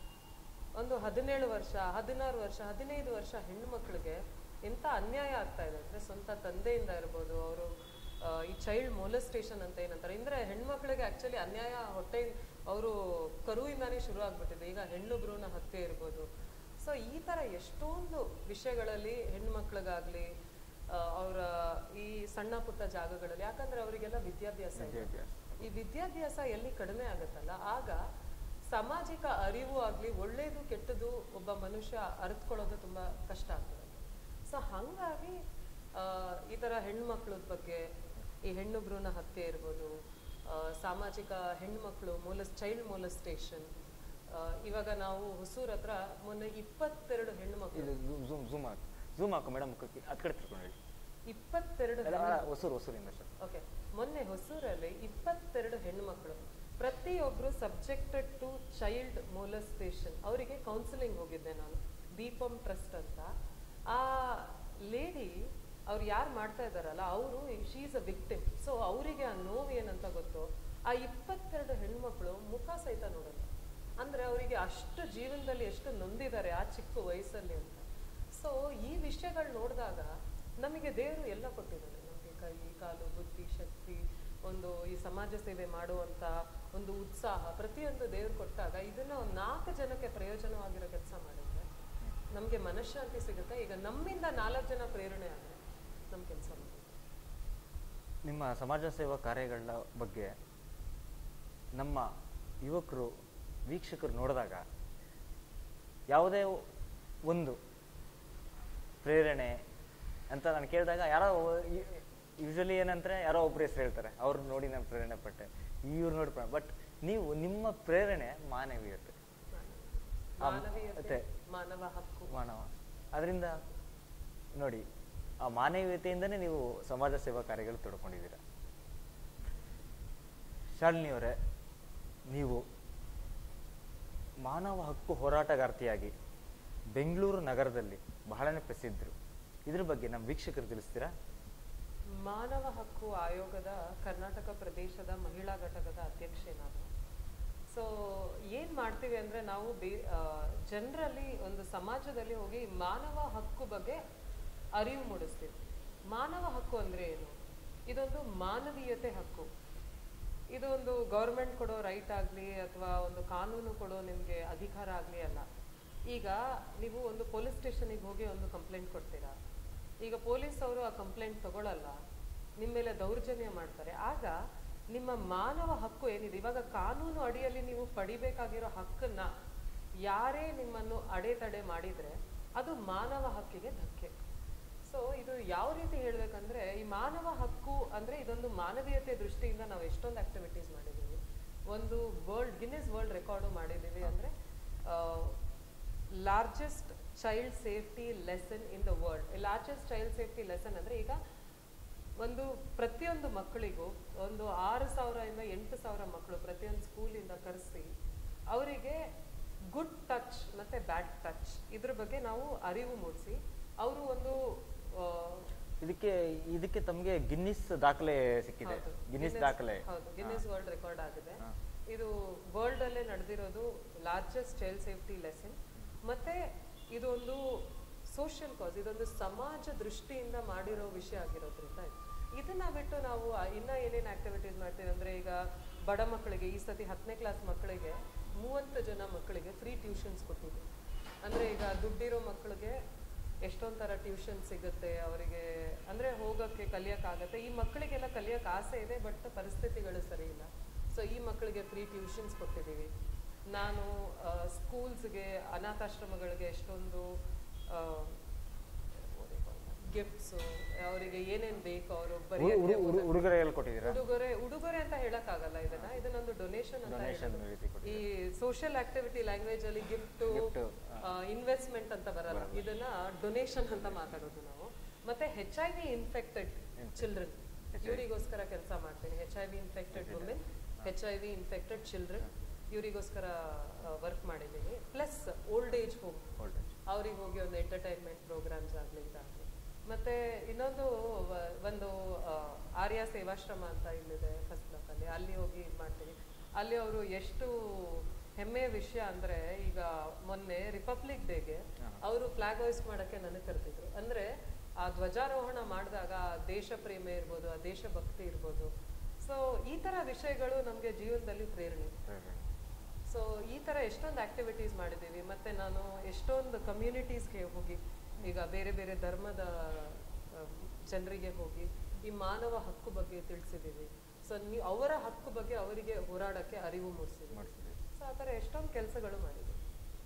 ಒಂದು ಹದಿನೇಳು ವರ್ಷ ಹದಿನಾರು ವರ್ಷ ಹದಿನೈದು ವರ್ಷ ಹೆಣ್ಣು ಮಕ್ಕಳಿಗೆ ಎಂತ ಅನ್ಯಾಯ ಆಗ್ತಾ ಇದೆ ಅಂದ್ರೆ ಸ್ವಂತ ತಂದೆಯಿಂದ ಇರ್ಬೋದು ಅವರು ಈ ಚೈಲ್ಡ್ ಮೊಲೆಸ್ಟೇಷನ್ ಅಂತ ಏನಂತಾರೆ ಅಂದ್ರೆ ಹೆಣ್ಮಕ್ಳಿಗೆ ಆಕ್ಚುಲಿ ಅನ್ಯಾಯ ಹೊಟ್ಟೆ ಅವರು ಕರುವಿಂದಾನೇ ಶುರು ಆಗ್ಬಿಟ್ಟಿದೆ ಈಗ ಹೆಣ್ಣು ಭ್ರೂಣ ಹತ್ಯೆ ಇರ್ಬೋದು ಸೊ ಈ ತರ ಎಷ್ಟೊಂದು ವಿಷಯಗಳಲ್ಲಿ ಹೆಣ್ಮಕ್ಳಿಗಾಗ್ಲಿ ಅವರ ಈ ಸಣ್ಣ ಪುಟ್ಟ ಜಾಗಗಳಲ್ಲಿ ಯಾಕಂದ್ರೆ ಅವರಿಗೆಲ್ಲ ವಿದ್ಯಾಭ್ಯಾಸ ಇದೆ ವಿದ್ಯಾಭ್ಯಾಸ. ಈ ವಿದ್ಯಾಭ್ಯಾಸ ಎಲ್ಲಿ ಕಡಿಮೆ ಆಗುತ್ತಲ್ಲ ಆಗ ಸಾಮಾಜಿಕ ಅರಿವು ಆಗ್ಲಿ ಒಳ್ಳೇದು ಕೆಟ್ಟದು ಒಬ್ಬ ಮನುಷ್ಯ ಅರಿತ್ಕೊಳ್ಳೋದು ತುಂಬಾ ಕಷ್ಟ ಆಗ್ತದೆ ಸೊ ಹಂಗಾಗಿ ಆ, ಈ ತರ ಹೆಣ್ಮಕ್ಳ ಬಗ್ಗೆ ಈ ಹೆಣ್ಣು ಭ್ರೂಣ ಹತ್ಯೆ ಇರ್ಬೋದು ಆ, ಸಾಮಾಜಿಕ ಹೆಣ್ಮಕ್ಳು ಮೊಲಸ್ ಚೈಲ್ಡ್ ಮೊಲಸ್ಟೇಷನ್ ಇವಾಗ ನಾವು ಹೊಸೂರ್ ಹತ್ರ ಮೊನ್ನೆ ಇಪ್ಪತ್ತೆರಡು ಹೆಣ್ಣು ಮಕ್ಕಳು ಇದು ಝೂಮ್ ಝೂಮ್ ಹಾಕಿ ಝೂಮ್ ಹಾಕು ಮೇಡಮ್ ಅದ್ ಕಡೆ ತಿರ್ಕೊಂಡು ಹೇಳಿ ಇಪ್ಪತ್ತೆರಡು ಅಲ್ಲ, ಹೆಣ್ಣು ಅಲ್ಲ, ಹೊಸೂರು ಹೊಸೂರಿಂದ ಸರ್ ಓಕೆ ಮೊನ್ನೆ ಹೊಸೂರಲ್ಲಿ ಇಪ್ಪತ್ತೆರಡು ಹೆಣ್ಣು ಮಕ್ಕಳು ಪ್ರತಿಯೊಬ್ರು ಸಬ್ಜೆಕ್ಟೆಡ್ ಟು ಚೈಲ್ಡ್ ಮೊಲಸ್ಟೇಷನ್ ಅವರಿಗೆ ಕೌನ್ಸಿಲಿಂಗ್ ಹೋಗಿದ್ದೆ ನಾನು ದೀಪಂ ಟ್ರಸ್ಟ್ ಅಂತ ಆ ಲೇಡಿ ಅವ್ರು ಯಾರು ಮಾಡ್ತಾ ಇದ್ದಾರಲ್ಲ ಅವರು she is a victim so ಅವರಿಗೆ ಆ ನೋವು ಏನಂತ ಗೊತ್ತು ಆ ಇಪ್ಪತ್ತೆರಡು ಹೆಣ್ಮಕ್ಳು ಮುಖ ಸಹಿತ ನೋಡಲ್ಲ ಅಂದ್ರೆ ಅವರಿಗೆ ಅಷ್ಟು ಜೀವನದಲ್ಲಿ ಎಷ್ಟು ನೊಂದಿದ್ದಾರೆ ಆ ಚಿಕ್ಕ ವಯಸ್ಸಲ್ಲಿ ಅಂತ ಸೊ ಈ ವಿಷಯಗಳು ನೋಡಿದಾಗ ನಮಗೆ ದೇವರು ಎಲ್ಲ ಕೊಟ್ಟಿದ್ದಾರೆ ನಮಗೆ ಕೈ ಕಾಲು ಬುದ್ಧಿ ಶಕ್ತಿ ಒಂದು ಈ ಸಮಾಜ ಸೇವೆ ಮಾಡುವಂತ ಒಂದು ಉತ್ಸಾಹ ಪ್ರತಿಯೊಂದು ದೇವ್ರು ಕೊಟ್ಟಾಗ ಇದನ್ನ ಒಂದು ನಾಲ್ಕು ಜನಕ್ಕೆ ಪ್ರಯೋಜನವಾಗಿರೋ ಕೆಲಸ ಮಾಡಿದ್ರೆ ನಮಗೆ ಮನಃಶಾಂತಿ ಸಿಗುತ್ತೆ ಈಗ ನಮ್ಮಿಂದ ನಾಲ್ಕು ಜನ ಪ್ರೇರಣೆ ಆದರೆ ನಮ್ಮ ಕೆಲಸ ಮಾಡುತ್ತೆ ನಿಮ್ಮ ಸಮಾಜ ಸೇವಾ ಕಾರ್ಯಗಳ ಬಗ್ಗೆ ನಮ್ಮ ಯುವಕರು ವೀಕ್ಷಕರು ನೋಡಿದಾಗ ಯಾವುದೇ ಒಂದು ಪ್ರೇರಣೆ ಅಂತ ನಾನು ಕೇಳಿದಾಗ ಯಾರೋ ಯೂಶಲಿ ಏನಂದ್ರೆ ಯಾರೋ ಒಬ್ರು ಹೆಸರು ಹೇಳ್ತಾರೆ ಅವ್ರು ನೋಡಿ ನಾನು ಪ್ರೇರಣೆ ಪಟ್ಟೆ ಇವ್ರು ನೋಡಿ ಬಟ್ ನೀವು ನಿಮ್ಮ ಪ್ರೇರಣೆ ಮಾನವೀಯತೆ ಆ, ಮಾನವೀಯತೆ ಮತ್ತೆ ಮಾನವ ಹಕ್ಕು ಮಾನವ ಅದರಿಂದ ನೋಡಿ ಆ ಮಾನವೀಯತೆಯಿಂದನೇ ನೀವು ಸಮಾಜ ಸೇವಾ ಕಾರ್ಯಗಳು ತೊಡ್ಕೊಂಡಿದ್ದೀರ ಶಾಲಿನಿಯವರೇ ನೀವು ಮಾನವ ಹಕ್ಕು ಹೋರಾಟಗಾರ್ತಿಯಾಗಿ ಬೆಂಗಳೂರು ನಗರದಲ್ಲಿ ಬಹಳನೇ ಪ್ರಸಿದ್ಧರು ಇದ್ರ ಬಗ್ಗೆ ನಮ್ಮ ವೀಕ್ಷಕರು ತಿಳಿಸ್ತೀರಾ ಮಾನವ ಹಕ್ಕು ಆಯೋಗದ ಕರ್ನಾಟಕ ಪ್ರದೇಶದ ಮಹಿಳಾ ಘಟಕದ ಅಧ್ಯಕ್ಷೆ ನಾನು ಸೊ ಏನ್ ಮಾಡ್ತೀವಿ ಅಂದ್ರೆ ನಾವು ಬೇ ಜನರಲ್ಲಿ ಒಂದು ಸಮಾಜದಲ್ಲಿ ಹೋಗಿ ಮಾನವ ಹಕ್ಕು ಬಗ್ಗೆ ಅರಿವು ಮೂಡಿಸ್ತೀವಿ ಮಾನವ ಹಕ್ಕು ಅಂದ್ರೆ ಏನು ಇದೊಂದು ಮಾನವೀಯತೆ ಹಕ್ಕು ಇದು ಒಂದು ಗೌರ್ಮೆಂಟ್ ಕೊಡೋ ರೈಟ್ ಆಗಲಿ ಅಥವಾ ಒಂದು ಕಾನೂನು ಕೊಡೋ ನಿಮಗೆ ಅಧಿಕಾರ ಆಗಲಿ ಅಲ್ಲ ಈಗ ನೀವು ಒಂದು ಪೊಲೀಸ್ ಸ್ಟೇಷನಿಗೆ ಹೋಗಿ ಒಂದು ಕಂಪ್ಲೇಂಟ್ ಕೊಡ್ತೀರಾ ಈಗ ಪೊಲೀಸ್ ಅವರು ಆ ಕಂಪ್ಲೇಂಟ್ ತಗೊಳ್ಳಲ್ಲ ನಿಮ್ಮ ಮೇಲೆ ದೌರ್ಜನ್ಯ ಮಾಡ್ತಾರೆ ಆಗ ನಿಮ್ಮ ಮಾನವ ಹಕ್ಕು ಏನಿದೆ ಇವಾಗ ಕಾನೂನು ಅಡಿಯಲ್ಲಿ ನೀವು ಪಡಿಬೇಕಾಗಿರೋ ಹಕ್ಕನ್ನ ಯಾರೇ ನಿಮ್ಮನ್ನು ಅಡೆತಡೆ ಮಾಡಿದ್ರೆ ಅದು ಮಾನವ ಹಕ್ಕಿಗೆ ಧಕ್ಕೆ ಸೊ ಇದು ಯಾವ ರೀತಿ ಹೇಳ್ಬೇಕಂದ್ರೆ ಈ ಮಾನವ ಹಕ್ಕು ಅಂದ್ರೆ ಇದೊಂದು ಮಾನವೀಯತೆ ದೃಷ್ಟಿಯಿಂದ ನಾವು ಎಷ್ಟೊಂದು ಆಕ್ಟಿವಿಟೀಸ್ ಮಾಡಿದ್ದೀವಿ ಒಂದು ವರ್ಲ್ಡ್ ಗಿನ್ನೆಸ್ ವರ್ಲ್ಡ್ ರೆಕಾರ್ಡು ಮಾಡಿದ್ದೀವಿ ಅಂದ್ರೆ largest child safety lesson in the world largest child safety lesson ಅಂದರೆ ಈಗ ಒಂದು ಪ್ರತಿಯೊಂದು ಮಕ್ಕಳಿಗೂ ಒಂದು ಆರು ಸಾವಿರದಿಂದ ಎಂಟು ಸಾವಿರ ಮಕ್ಕಳು ಪ್ರತಿಯೊಂದು ಸ್ಕೂಲಿಂದ ಕರೆಸಿ ಅವರಿಗೆ ಗುಡ್ ಟಚ್ ಮತ್ತೆ ಬ್ಯಾಡ್ ಟಚ್ ಇದ್ರ ಬಗ್ಗೆ ನಾವು ಅರಿವು ಮೂಡಿಸಿ ಅವರು ಒಂದು ಆ, ಇದಕ್ಕೆ ಇದಕ್ಕೆ ತಮಗೆ ಗಿನ್ನಿಸ್ ದಾಖಲೆ ಸಿಕ್ಕಿದೆ ಹೌದು. ಗಿನ್ನಿಸ್ Guinness- ದಾಖಲೆ ಹೌದು ಗಿನ್ನಿಸ್ ವರ್ಲ್ಡ್ ರೆಕಾರ್ಡ್ ಆಗಿದೆ ಹಾ. ಇದು ವರ್ಲ್ಡ್ ಅಲ್ಲೇ ನಡೆದಿರೋದು ಲಾರ್ಜೆಸ್ಟ್ ಚೈಲ್ಡ್ ಸೇಫ್ಟಿ ಲೆಸನ್ ಮತ್ತೆ ಇದು ಒಂದು ಸೋಷಿಯಲ್ ಕಾಸ್ ಇದೊಂದು ಸಮಾಜ ದೃಷ್ಟಿಯಿಂದ ಮಾಡಿರೋ ವಿಷಯ ಆಗಿರೋದ್ರಿಂದ ಇದು. ಇದನ್ನ ಬಿಟ್ಟು ನಾವು ಆ ಇನ್ನ ಏನೇನ್ ಆಕ್ಟಿವಿಟೀಸ್ ಮಾಡ್ತೀವಿ ಅಂದ್ರೆ ಈಗ ಬಡ ಮಕ್ಕಳಿಗೆ ಈ ಸತಿ ಹತ್ತನೇ ಕ್ಲಾಸ್ ಮಕ್ಕಳಿಗೆ ಮೂವತ್ತು ಜನ ಮಕ್ಕಳಿಗೆ ಫ್ರೀ ಟ್ಯೂಷನ್ಸ್ ಕೊಟ್ಟಿದ್ವಿ ಅಂದ್ರೆ ಈಗ ದುಡ್ಡಿರೋ ಮಕ್ಕಳಿಗೆ ಎಷ್ಟೊಂದ್ ಥರ ಟ್ಯೂಷನ್ ಸಿಗುತ್ತೆ ಅವರಿಗೆ ಅಂದ್ರೆ ಹೋಗೋಕ್ಕೆ ಕಲಿಯೋಕ್ಕಾಗತ್ತೆ ಈ ಮಕ್ಕಳಿಗೆಲ್ಲ ಕಲಿಯೋಕೆ ಆಸೆ ಇದೆ ಬಟ್ ಪರಿಸ್ಥಿತಿಗಳು ಸರಿ ಇಲ್ಲ ಸೊ ಈ ಮಕ್ಕಳಿಗೆ ಫ್ರೀ ಟ್ಯೂಷನ್ಸ್ ಕೊಟ್ಟಿದ್ದೀವಿ ನಾನು ಸ್ಕೂಲ್ಸ್ಗೆ ಅನಾಥಾಶ್ರಮಗಳಿಗೆ ಎಷ್ಟೊಂದು ಗಿಫ್ಟ್ಸು ಅವರಿಗೆ ಏನೇನ್ ಬೇಕು ಅವರು ಉಡು- ಉಡು- ಉಡುಗೊರೆ ಎಲ್ಲ ಕೊಟ್ಟಿದ್ದೀರಾ ಉಡುಗೊರೆ ಉಡುಗೊರೆ ಅಂತ ಹೇಳಕ್ಕಾಗಲ್ಲ ಇದನ್ನ ಇದನ್ನೊಂದು ಡೊನೇಷನ್ ಅಂತ Donation ಹೇಳೋದು. ರೀತಿ ಈ ಸೋಷಿಯಲ್ ಆಕ್ಟಿವಿಟಿ ಲ್ಯಾಂಗ್ವೇಜ್ ಅಲ್ಲಿ ಗಿಫ್ಟ್ Gift, ಇನ್ವೆಸ್ಟ್ಮೆಂಟ್ ಅಂತ ಬರಲ್ಲ ಇದನ್ನ ಡೊನೇಷನ್ ಅಂತ ಮಾತಾಡೋದು ನಾವು ಮತ್ತೆ H I V infected children ಇವರಿಗೋಸ್ಕರ ಕೆಲಸ ಮಾಡ್ತೀನಿ H I V infected women H I V infected children ಇವರಿಗೋಸ್ಕರ ವರ್ಕ್ ಮಾಡಿದ್ದೀನಿ plus old age home Old age. ಅವ್ರಿಗೆ ಹೋಗಿ ಒಂದು ಎಂಟರ್ಟೈನ್ಮೆಂಟ್ ಪ್ರೋಗ್ರಾಮ್ಸ್ ಆಗಲಿ ಇದಾಗಲಿ ಮತ್ತೆ ಇನ್ನೊಂದು ವ- ಒಂದು ಆ, ಆರ್ಯ ಸೇವಾಶ್ರಮ ಅಂತ ಇಲ್ಲಿದೆ ಫಸ್ಟ್ ಬ್ಲಾಕಲ್ಲಿ ಅಲ್ಲಿ ಹೋಗಿ ಇದ್ ಮಾಡ್ತೀವಿ ಅಲ್ಲಿ ಅವರು ಎಷ್ಟು ಹೆಮ್ಮೆಯ ವಿಷಯ ಅಂದ್ರೆ ಈಗ ಮೊನ್ನೆ ರಿಪಬ್ಲಿಕ್ ಡೇಗೆ ಅವರು ಫ್ಲಾಗ್ ಹೋಯ್ಸ್ಟ್ ಮಾಡಕ್ಕೆ ನನಗೆ ಕರೆದಿದ್ರು ಅಂದ್ರೆ ಆ ಧ್ವಜಾರೋಹಣ ಮಾಡಿದಾಗ ಆ ದೇಶ ಪ್ರೇಮ ಇರ್ಬೋದು ಆ ದೇಶಭಕ್ತಿ ಇರ್ಬೋದು ಸೊ ಈ ತರ ವಿಷಯಗಳು ನಮಗೆ ಜೀವನದಲ್ಲಿ ಪ್ರೇರಣೆ ಸೊ ಈ ಥರ ಎಷ್ಟೊಂದು ಆಕ್ಟಿವಿಟೀಸ್ ಮಾಡಿದ್ದೀವಿ ಮತ್ತೆ ನಾನು ಎಷ್ಟೊಂದು ಕಮ್ಯುನಿಟೀಸ್ಗೆ ಹೋಗಿ ಈಗ ಬೇರೆ ಬೇರೆ ಧರ್ಮದ ಜನರಿಗೆ ಹೋಗಿ ಈ ಮಾನವ ಹಕ್ಕು ಬಗ್ಗೆ ತಿಳಿಸಿದ್ದೀವಿ ಸೊ ನೀವು ಅವರ ಹಕ್ಕು ಬಗ್ಗೆ ಅವರಿಗೆ ಹೋರಾಡಕ್ಕೆ ಅರಿವು ಮೂಡಿಸಿದ್ದೀವಿ ಮಾಡಿಸಿದ್ದೀವಿ. ಸೊ ಆ ಥರ ಎಷ್ಟೊಂದು ಕೆಲಸಗಳು ಮಾಡಿದ್ದೀವಿ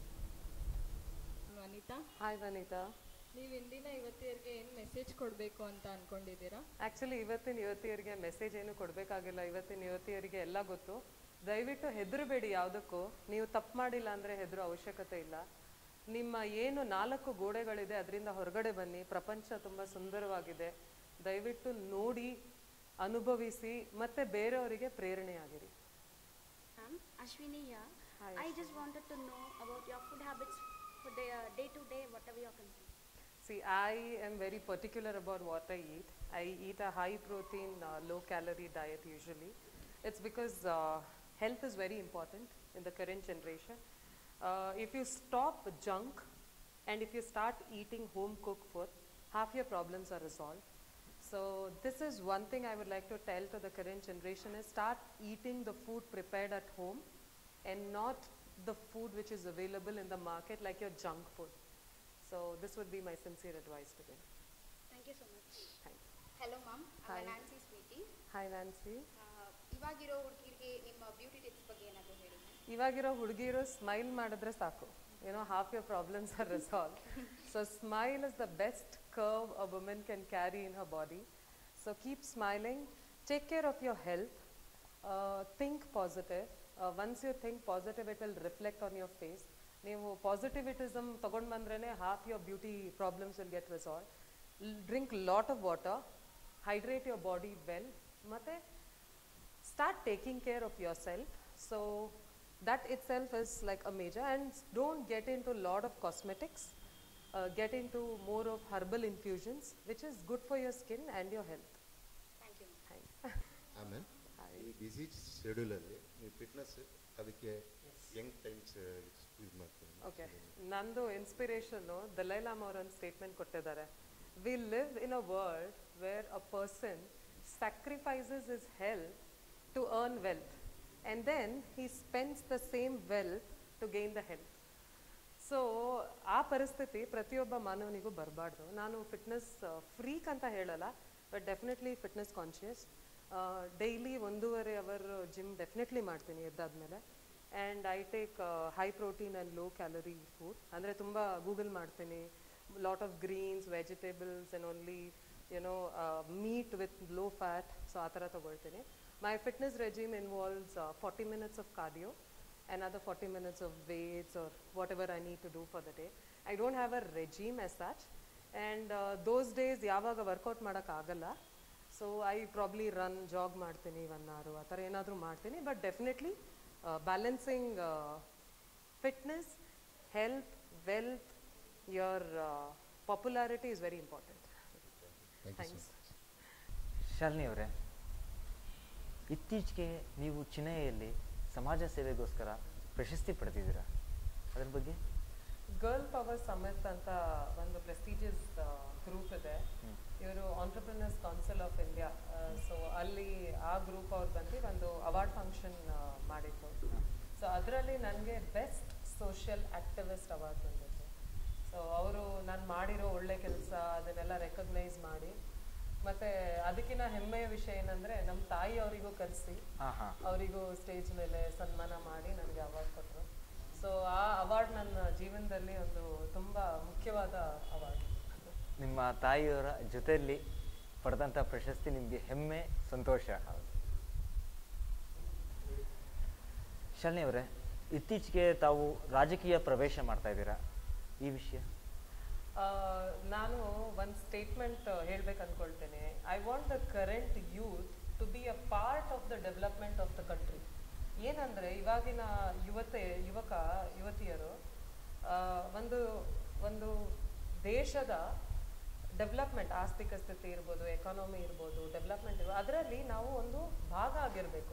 ವನಿತಾ ಹಾಯ್ ವನಿತಾ ನೀವು ಇಂದಿನ ಯುವತಿಯರಿಗೆ ಏನು ಮೆಸೇಜ್ ಕೊಡಬೇಕು ಅಂತ ಅನ್ಕೊಂಡಿದ್ದೀರಾ ಆಕ್ಚುಲಿ ಇವತ್ತಿನ ಯುವತಿಯರಿಗೆ ಮೆಸೇಜ್ ಏನು ಕೊಡಬೇಕಾಗಿಲ್ಲ ಇವತ್ತಿನ ಯುವತಿಯರಿಗೆ ಎಲ್ಲ ಗೊತ್ತು ದಯವಿಟ್ಟು ಹೆದರಬೇಡಿ ಯಾವುದಕ್ಕೂ ನೀವು ತಪ್ಪು ಮಾಡಿಲ್ಲ ಅಂದರೆ ಹೆದರೋ ಅವಶ್ಯಕತೆ ಇಲ್ಲ ನಿಮ್ಮ ಏನು ನಾಲ್ಕು ಗೋಡೆಗಳಿದೆ ಅದರಿಂದ ಹೊರಗಡೆ ಬನ್ನಿ ಪ್ರಪಂಚ ತುಂಬ ಸುಂದರವಾಗಿದೆ ದಯವಿಟ್ಟು ನೋಡಿ ಅನುಭವಿಸಿ ಮತ್ತೆ ಬೇರೆಯವರಿಗೆ ಪ್ರೇರಣೆಯಾಗಿರಿ Ma'am, Ashwini here. Hi, I just wanted to know about your food habits for the uh, day to day, whatever you're consuming. See, I am very particular about what I eat. I eat a high protein, uh, low calorie diet usually. It's because uh, health is very important in the current generation. Uh, if you stop junk and if you start eating home cooked food, half your problems are resolved. So this is one thing I would like to tell to the current generation is start eating the food prepared at home and not the food which is available in the market like your junk food. So this would be my sincere advice to them. Thank you so much. Thanks. Hello ma'am Hi. Nancy sweetie Hi Nancy. ಇವಾಗಿರೋ ಹುಡುಗಿರಿಗೆ ನಿಮ್ಮ beauty tips ಬಗ್ಗೆ ಏನಾದರೂ ಹೇಳಿ ma'am. ಇವಾಗಿರೋ ಹುಡುಗಿರು smile ಮಾಡಿದ್ರೆ ಸಾಕು ಏನೋ half your problems are resolve so smile is the best curve a women can carry in her body so keep smiling take care of your health think positive once you think positive it will reflect on your face ನೀವು ಪಾಸಿಟಿವಿಟಿಸಮ್ ತೊಗೊಂಡು ಬಂದ್ರೇ half your beauty problems will get resolve drink lot of water hydrate your body well ಮತ್ತು start taking care of yourself so that itself is like a major and don't get into a lot of cosmetics uh, get into more of herbal infusions which is good for your skin and your health thank you thanks ಆಮೇಲೆ ಈ busy ಶೆಡ್ಯೂಲಲ್ಲಿ ನೀವು fitness ಅದಕ್ಕೆ young times use ಮಾಡ್ತೀನಿ okay ನಂದು inspiration Dalai Lama ಅವರೊಂದು statement ಕೊಟ್ಟಿದ್ದಾರೆ we live in a world where a person sacrifices his health to earn wealth and then he spends the same wealth to gain the health so ಆ ಪರಿಸ್ಥಿತಿ ಪ್ರತಿಯೊಬ್ಬ ಮಾನವನಿಗೂ ಬರಬಾರ್ದು ನಾನು fitness freak ಅಂತ ಹೇಳಲ್ಲ but definitely fitness conscious daily ಒಂದೂವರೆ hour gym definitely ಮಾಡ್ತೀನಿ ಎದ್ದಾದ್ಮೇಲೆ and I take high protein and low calorie food ಅಂದರೆ ತುಂಬ ಗೂಗಲ್ ಮಾಡ್ತೀನಿ lot of greens vegetables and only you know meat with low fat so ಆ ಥರ ತೊಗೊಳ್ತೀನಿ my fitness regime involves forty minutes of cardio another 40 minutes of weights or whatever I need to do for the day. I don't have a regime as such. And uh, those days ಯಾವಾಗ workout ಮಾಡೋಕ್ಕಾಗಲ್ಲ so I probably run jog ಮಾಡ್ತೀನಿ one hour ಆ ಥರ ಏನಾದರೂ ಮಾಡ್ತೀನಿ but definitely balancing fitness health wealth your popularity is very important thanks Shalini ಅವರೇ ಇತ್ತೀಚೆಗೆ ನೀವು ಚಿನ್ನೈಯಲ್ಲಿ ಸಮಾಜ ಸೇವೆಗೋಸ್ಕರ ಪ್ರಶಸ್ತಿ ಪಡೆದಿದ್ದೀರಾ ಅದ್ರ ಬಗ್ಗೆ ಗರ್ಲ್ ಪವರ್ ಸಮಿತ್ ಅಂತ ಒಂದು ಪ್ರೆಸ್ಟೀಜಿಯಸ್ ಗ್ರೂಪ್ ಇದೆ ಇವರು entrepreneurs council of India so ಅಲ್ಲಿ ಆ ಗ್ರೂಪ್ ಅವ್ರು ಬಂದು ಒಂದು ಅವಾರ್ಡ್ ಫಂಕ್ಷನ್ ಮಾಡಿತ್ತು ಸೊ ಅದರಲ್ಲಿ ನನಗೆ ಬೆಸ್ಟ್ ಸೋಷಿಯಲ್ ಆಕ್ಟಿವಿಸ್ಟ್ ಅವಾರ್ಡ್ ಬಂದಿತ್ತು ಸೊ ಅವರು ನಾನು ಮಾಡಿರೋ ಒಳ್ಳೆ ಕೆಲಸ ಅದನ್ನೆಲ್ಲ ರೆಕಗ್ನೈಸ್ ಮಾಡಿ ಮತ್ತೆ ಅದಕ್ಕಿಂತ ಹೆಮ್ಮೆಯ ವಿಷಯ ಏನಂದ್ರೆ ನಮ್ಮ ತಾಯಿ ಅವರಿಗೂ ಕರೆಸಿ ಹಾಂ ಹಾಂ ಅವರಿಗೂ ಸ್ಟೇಜ್ ಮೇಲೆ ಸನ್ಮಾನ ಮಾಡಿ ನನಗೆ ಅವಾರ್ಡ್ ಕೊಟ್ಟರು ಸೊ ಆ ಅವಾರ್ಡ್ ನನ್ನ ಜೀವನದಲ್ಲಿ ಒಂದು ತುಂಬ ಮುಖ್ಯವಾದ ಅವಾರ್ಡ್ ನಿಮ್ಮ ತಾಯಿಯವರ ಜೊತೆಯಲ್ಲಿ ಪಡೆದಂಥ ಪ್ರಶಸ್ತಿ ನಿಮಗೆ ಹೆಮ್ಮೆ ಸಂತೋಷ ಶಾಲಿನಿ ಅವರೇ ಇತ್ತೀಚೆಗೆ ತಾವು ರಾಜಕೀಯ ಪ್ರವೇಶ ಮಾಡ್ತಾ ಇದ್ದೀರಾ ಈ ವಿಷಯ ನಾನು ಒಂದು ಸ್ಟೇಟ್ಮೆಂಟ್ ಹೇಳ್ಬೇಕು ಅನ್ಕೊಳ್ತೇನೆ I want the current youth to be a part of the development of the country ಏನಂದ್ರೆ ಇವಾಗಿನ ಯುವತೆ ಯುವಕ ಯುವತಿಯರು ಆ, ಒಂದು ಒಂದು ದೇಶದ ಡೆವಲಪ್ಮೆಂಟ್ ಆರ್ಥಿಕ ಸ್ಥಿತಿ ಇರ್ಬೋದು ಎಕಾನಮಿ ಇರ್ಬೋದು ಡೆವಲಪ್ಮೆಂಟ್ ಇರ್ಬೋದು ಅದರಲ್ಲಿ ನಾವು ಒಂದು ಭಾಗ ಆಗಿರಬೇಕು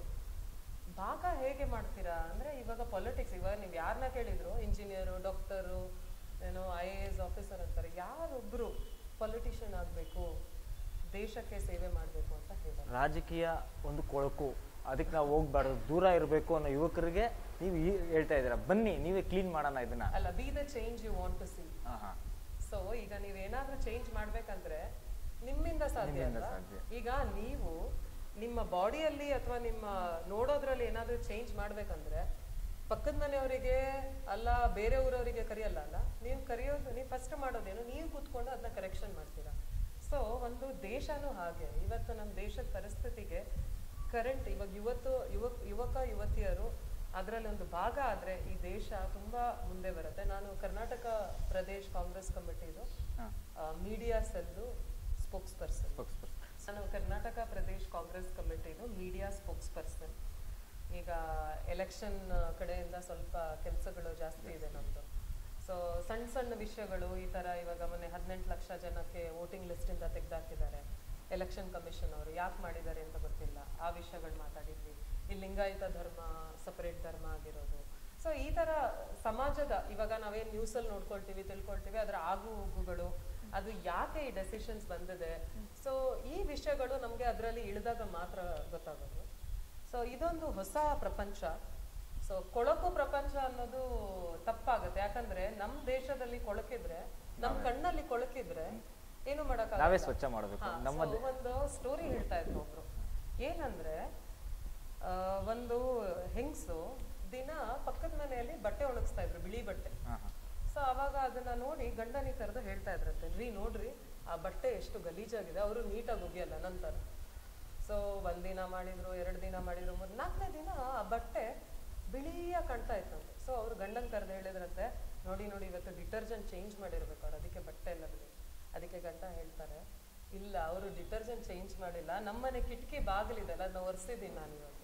ಭಾಗ ಹೇಗೆ ಮಾಡ್ತೀರಾ ಅಂದ್ರೆ ಇವಾಗ ಪಾಲಿಟಿಕ್ಸ್ ಇವಾಗ ನೀವು ಯಾರನ್ನ ಕೇಳಿದ್ರು ಇಂಜಿನಿಯರು ಡಾಕ್ಟರು ಏನೋ ಐ ಎ ಎಸ್ ಆಫೀಸರ್ ಅಂತಾರೆ ಯಾರೊಬ್ರು ಪೊಲಿಟಿಷಿಯನ್ ಆಗಬೇಕು ದೇಶಕ್ಕೆ ಸೇವೆ ಮಾಡಬೇಕು ಅಂತ ಹೇಳಲ್ಲ ರಾಜಕೀಯ ಒಂದು ಕೊಳಕು ಅದಕ್ಕೆ ನಾವು ಹೋಗ್ಬಾರ್ದು ದೂರ ಇರಬೇಕು ಅನ್ನೋ ಯುವಕರಿಗೆ ನೀವು ಈ ಹೇಳ್ತಾ ಇದ್ದೀರಾ ಬನ್ನಿ ನೀವೇ ಕ್ಲೀನ್ ಮಾಡೋಣ ಇದನ್ನ ಅಲ್ಲ be the change you want to see ಹಾಂ ಹಾಂ ಸೊ ಈಗ ನೀವೇನಾದ್ರೂ ಚೇಂಜ್ ಮಾಡ್ಬೇಕಂದ್ರೆ ನಿಮ್ಮಿಂದ ಸಾಧ್ಯ ನಿಮ್ಮಿಂದ ಅಲ್ವಾ? ಸಾಧ್ಯ. ಈಗ ನೀವು ನಿಮ್ಮ ಬಾಡಿಯಲ್ಲಿ ಅಥವಾ ನಿಮ್ಮ ನೋಡೋದ್ರಲ್ಲಿ ಏನಾದ್ರೂ ಚೇಂಜ್ ಮಾಡ್ಬೇಕಂದ್ರೆ ಪಕ್ಕದ ಮನೆಯವರಿಗೆ ಅಲ್ಲ ಬೇರೆ ಊರವರಿಗೆ ಕರೆಯಲ್ಲ ಅಲ್ಲ ನೀವು ಕರೆಯೋದು ನೀವು ಫಸ್ಟ್ ಮಾಡೋದೇನು ನೀವು ಕೂತ್ಕೊಂಡು ಅದನ್ನ ಕರೆಕ್ಷನ್ ಮಾಡ್ತೀರಾ ಸೊ ಒಂದು ದೇಶನೂ ಹಾಗೆ ಇವತ್ತು ನಮ್ಮ ದೇಶದ ಪರಿಸ್ಥಿತಿಗೆ ಕರೆಂಟ್ ಇವಾಗ ಇವತ್ತು ಯುವಕ್ ಯುವಕ ಯುವತಿಯರು ಅದರಲ್ಲಿ ಒಂದು ಭಾಗ ಆದ್ರೆ ಈ ದೇಶ ತುಂಬಾ ಮುಂದೆ ಬರುತ್ತೆ ನಾನು ಕರ್ನಾಟಕ ಪ್ರದೇಶ್ ಕಾಂಗ್ರೆಸ್ ಕಮಿಟಿದು ಹಾಂ ಮೀಡಿಯಾ ಸೆಲ್ದು ಸ್ಪೋಕ್ಸ್ ಪರ್ಸನ್ ಸ್ಪೋಕ್ಸ್ ಪರ್ಸನ್ ನಾನು ಕರ್ನಾಟಕ ಪ್ರದೇಶ್ ಕಾಂಗ್ರೆಸ್ ಕಮಿಟಿದು ಮೀಡಿಯಾ ಸ್ಪೋಕ್ಸ್ ಪರ್ಸನ್ ಈಗ ಎಲೆಕ್ಷನ್ ಕಡೆಯಿಂದ ಸ್ವಲ್ಪ ಕೆಲಸಗಳು ಜಾಸ್ತಿ ಇದೆ ನಮ್ಮದು ಸೊ ಸಣ್ಣ ಸಣ್ಣ ವಿಷಯಗಳು ಈ ಥರ ಇವಾಗ ಮೊನ್ನೆ ಹದಿನೆಂಟು ಲಕ್ಷ ಜನಕ್ಕೆ ವೋಟಿಂಗ್ ಲಿಸ್ಟಿಂದ ತೆಗೆದಾಕಿದ್ದಾರೆ ಎಲೆಕ್ಷನ್ ಕಮಿಷನ್ ಅವರು ಯಾಕೆ ಮಾಡಿದ್ದಾರೆ ಅಂತ ಗೊತ್ತಿಲ್ಲ ಆ ವಿಷಯಗಳು ಮಾತಾಡಿದ್ವಿ ಈ ಲಿಂಗಾಯತ ಧರ್ಮ ಸಪರೇಟ್ ಧರ್ಮ ಆಗಿರೋದು ಸೊ ಈ ತರ ಸಮಾಜದ ಇವಾಗ ನಾವೇನ್ ನ್ಯೂಸ್ ಅಲ್ಲಿ ನೋಡ್ಕೊಳ್ತೀವಿ ತಿಳ್ಕೊಳ್ತೀವಿ ಅದರ ಆಗು ಹೋಗುಗಳು ಅದು ಯಾಕೆ ಈ ಡೆಸಿಷನ್ಸ್ ಬಂದಿದೆ ಸೊ ಈ ವಿಷಯಗಳು ನಮ್ಗೆ ಅದರಲ್ಲಿ ಇಳಿದಾಗ ಮಾತ್ರ ಗೊತ್ತಾಗೋದು ಸೊ ಇದೊಂದು ಹೊಸ ಪ್ರಪಂಚ ಸೊ ಕೊಳಕು ಪ್ರಪಂಚ ಅನ್ನೋದು ತಪ್ಪಾಗುತ್ತೆ ಯಾಕಂದ್ರೆ ನಮ್ ದೇಶದಲ್ಲಿ ಕೊಳಕಿದ್ರೆ ನಮ್ ಕಣ್ಣಲ್ಲಿ ಕೊಳಕಿದ್ರೆ ಏನು ಮಾಡಕ್ ನಾವೇ ಸ್ವಚ್ಛ ಮಾಡ್ಬೇಕು. ನಮ್ಮ ದೇ- ಒಂದು ಸ್ಟೋರಿ ಹೇಳ್ತಾ ಇದ್ರು ಒಬ್ರು ಏನಂದ್ರೆ ಆ, ಒಂದು ಹೆಂಗ್ಸು ದಿನ ಪಕ್ಕದ ಮನೆಯಲ್ಲಿ ಬಟ್ಟೆ ಒಣಗಿಸ್ತಾ ಇದ್ರು ಬಿಳಿ ಬಟ್ಟೆ ಹಾಂ ಹಾಂ ಸೊ ಅವಾಗ ಅದನ್ನ ನೋಡಿ ಗಂಡನಿ ಕರೆದು ಹೇಳ್ತಾ ಇದ್ರಂತೆ ರೀ ನೋಡ್ರಿ ಆ ಬಟ್ಟೆ ಎಷ್ಟು ಗಲೀಜಾಗಿದೆ ಅವರು ನೀಟಾಗಿ ಒಗಿಯಲ್ಲ ನಂತರ ಸೊ ಒಂದಿನ ಮಾಡಿದ್ರು ಎರಡು ದಿನ ಮಾಡಿದ್ರು ಮೂರ್ ನಾಲ್ಕನೇ ದಿನ ಆ ಬಟ್ಟೆ ಬಿಳಿಯ ಕಾಣ್ತಾ ಇತ್ತಂತೆ ಸೊ ಅವ್ರು ಗಂಡನ್ ಕರೆದು ಹೇಳಿದ್ರಂತೆ ನೋಡಿ ನೋಡಿ ಇವತ್ತು ಡಿಟರ್ಜೆಂಟ್ ಚೇಂಜ್ ಮಾಡಿರ್ಬೇಕು ಅವ್ರು ಅದಕ್ಕೆ ಬಟ್ಟೆ ಎಲ್ಲ ಬಿಳಿ ಅದಕ್ಕೆ ಗಂಡ ಹೇಳ್ತಾರೆ ಇಲ್ಲ ಅವರು ಡಿಟರ್ಜೆಂಟ್ ಚೇಂಜ್ ಮಾಡಿಲ್ಲ ನಮ್ಮನೆ ಕಿಟಕಿ ಬಾಗಿಲಿದೆಲ್ಲ ಅದನ್ನ ಒರೆಸಿದ್ದೀನಿ ನಾನು ಇವತ್ತು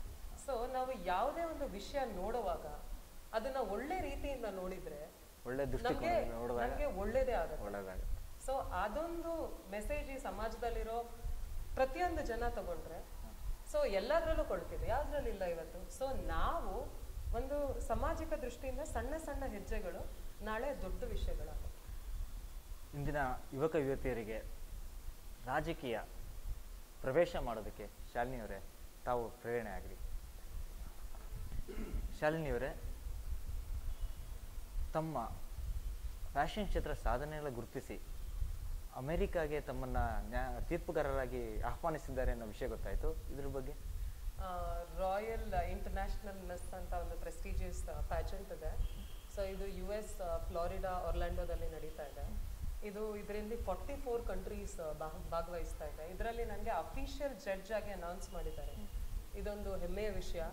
ಸೊ ನಾವು ಯಾವುದೇ ಒಂದು ವಿಷಯ ನೋಡುವಾಗ ಅದನ್ನ ಒಳ್ಳೆ ರೀತಿಯಿಂದ ನೋಡಿದ್ರೆ ಒಳ್ಳೆ ನಮ್ಗೆ ದೃಷ್ಟಿಕೋನ ನೋಡಿದಾಗ ನಮ್ಗೆ ಒಳ್ಳೇದೇ ಆಗುತ್ತೆ ಒಳ್ಳೆಯದಾಗುತ್ತೆ ಸೊ ಅದೊಂದು ಮೆಸೇಜ್ ಈ ಸಮಾಜದಲ್ಲಿರೋ ಪ್ರತಿಯೊಂದು ಜನ ತಗೊಂಡ್ರೆ ಸೊ ಎಲ್ಲದರಲ್ಲೂ ಕೊಳ್ತಿದೆ ಯಾವ್ದ್ರಲ್ಲಿ ಇಲ್ಲ ಇವತ್ತು ಸೊ ನಾವು ಒಂದು ಸಾಮಾಜಿಕ ದೃಷ್ಟಿಯಿಂದ ಸಣ್ಣ ಸಣ್ಣ ಹೆಜ್ಜೆಗಳು ನಾಳೆ ದೊಡ್ಡ ವಿಷಯಗಳಾಗುತ್ತೆ ಇಂದಿನ ಯುವಕ ಯುವತಿಯರಿಗೆ ರಾಜಕೀಯ ಪ್ರವೇಶ ಮಾಡೋದಕ್ಕೆ ಶಾಲಿನಿಯವರೇ ತಾವು ಪ್ರೇರಣೆ ಆಗಲಿ ಶಾಲಿನಿಯವರೇ ತಮ್ಮ ಫ್ಯಾಷನ್ ಕ್ಷೇತ್ರ ಸಾಧನೆಗಳ ಗುರುತಿಸಿ ಅಮೆರಿಕಾಗೆ ತಮ್ಮನ್ನ ನ್ಯಾ ತೀರ್ಪುಗಾರರಾಗಿ ಆಹ್ವಾನಿಸಿದ್ದಾರೆ ಅನ್ನೋ ವಿಷಯ ಗೊತ್ತಾಯ್ತು ಇದ್ರ ಬಗ್ಗೆ ರಾಯಲ್ ಇಂಟರ್ನ್ಯಾಷನಲ್ ಮಿಸ್ ಅಂತ ಒಂದು ಪ್ರೆಸ್ಟಿಜಿಯಸ್ ಪ್ಯಾಜೆಂಟ್ ಇದೆ ಸೊ ಇದು ಯು ಎಸ್ ಫ್ಲಾರಿಡಾ ಒರ್ಲ್ಯಾಂಡೋದಲ್ಲಿ ನಡೀತಾ ಇದೆ ಇದು ಇದರಲ್ಲಿ ಫಾರ್ಟಿ ಫೋರ್ ಕಂಟ್ರೀಸ್ ಭಾಗವಹಿಸ್ತಾ ಇದೆ ಇದರಲ್ಲಿ ನನಗೆ ಅಫಿಷಿಯಲ್ ಜಡ್ಜ್ ಆಗಿ ಅನೌನ್ಸ್ ಮಾಡಿದ್ದಾರೆ ಇದೊಂದು ಹೆಮ್ಮೆಯ ವಿಷಯ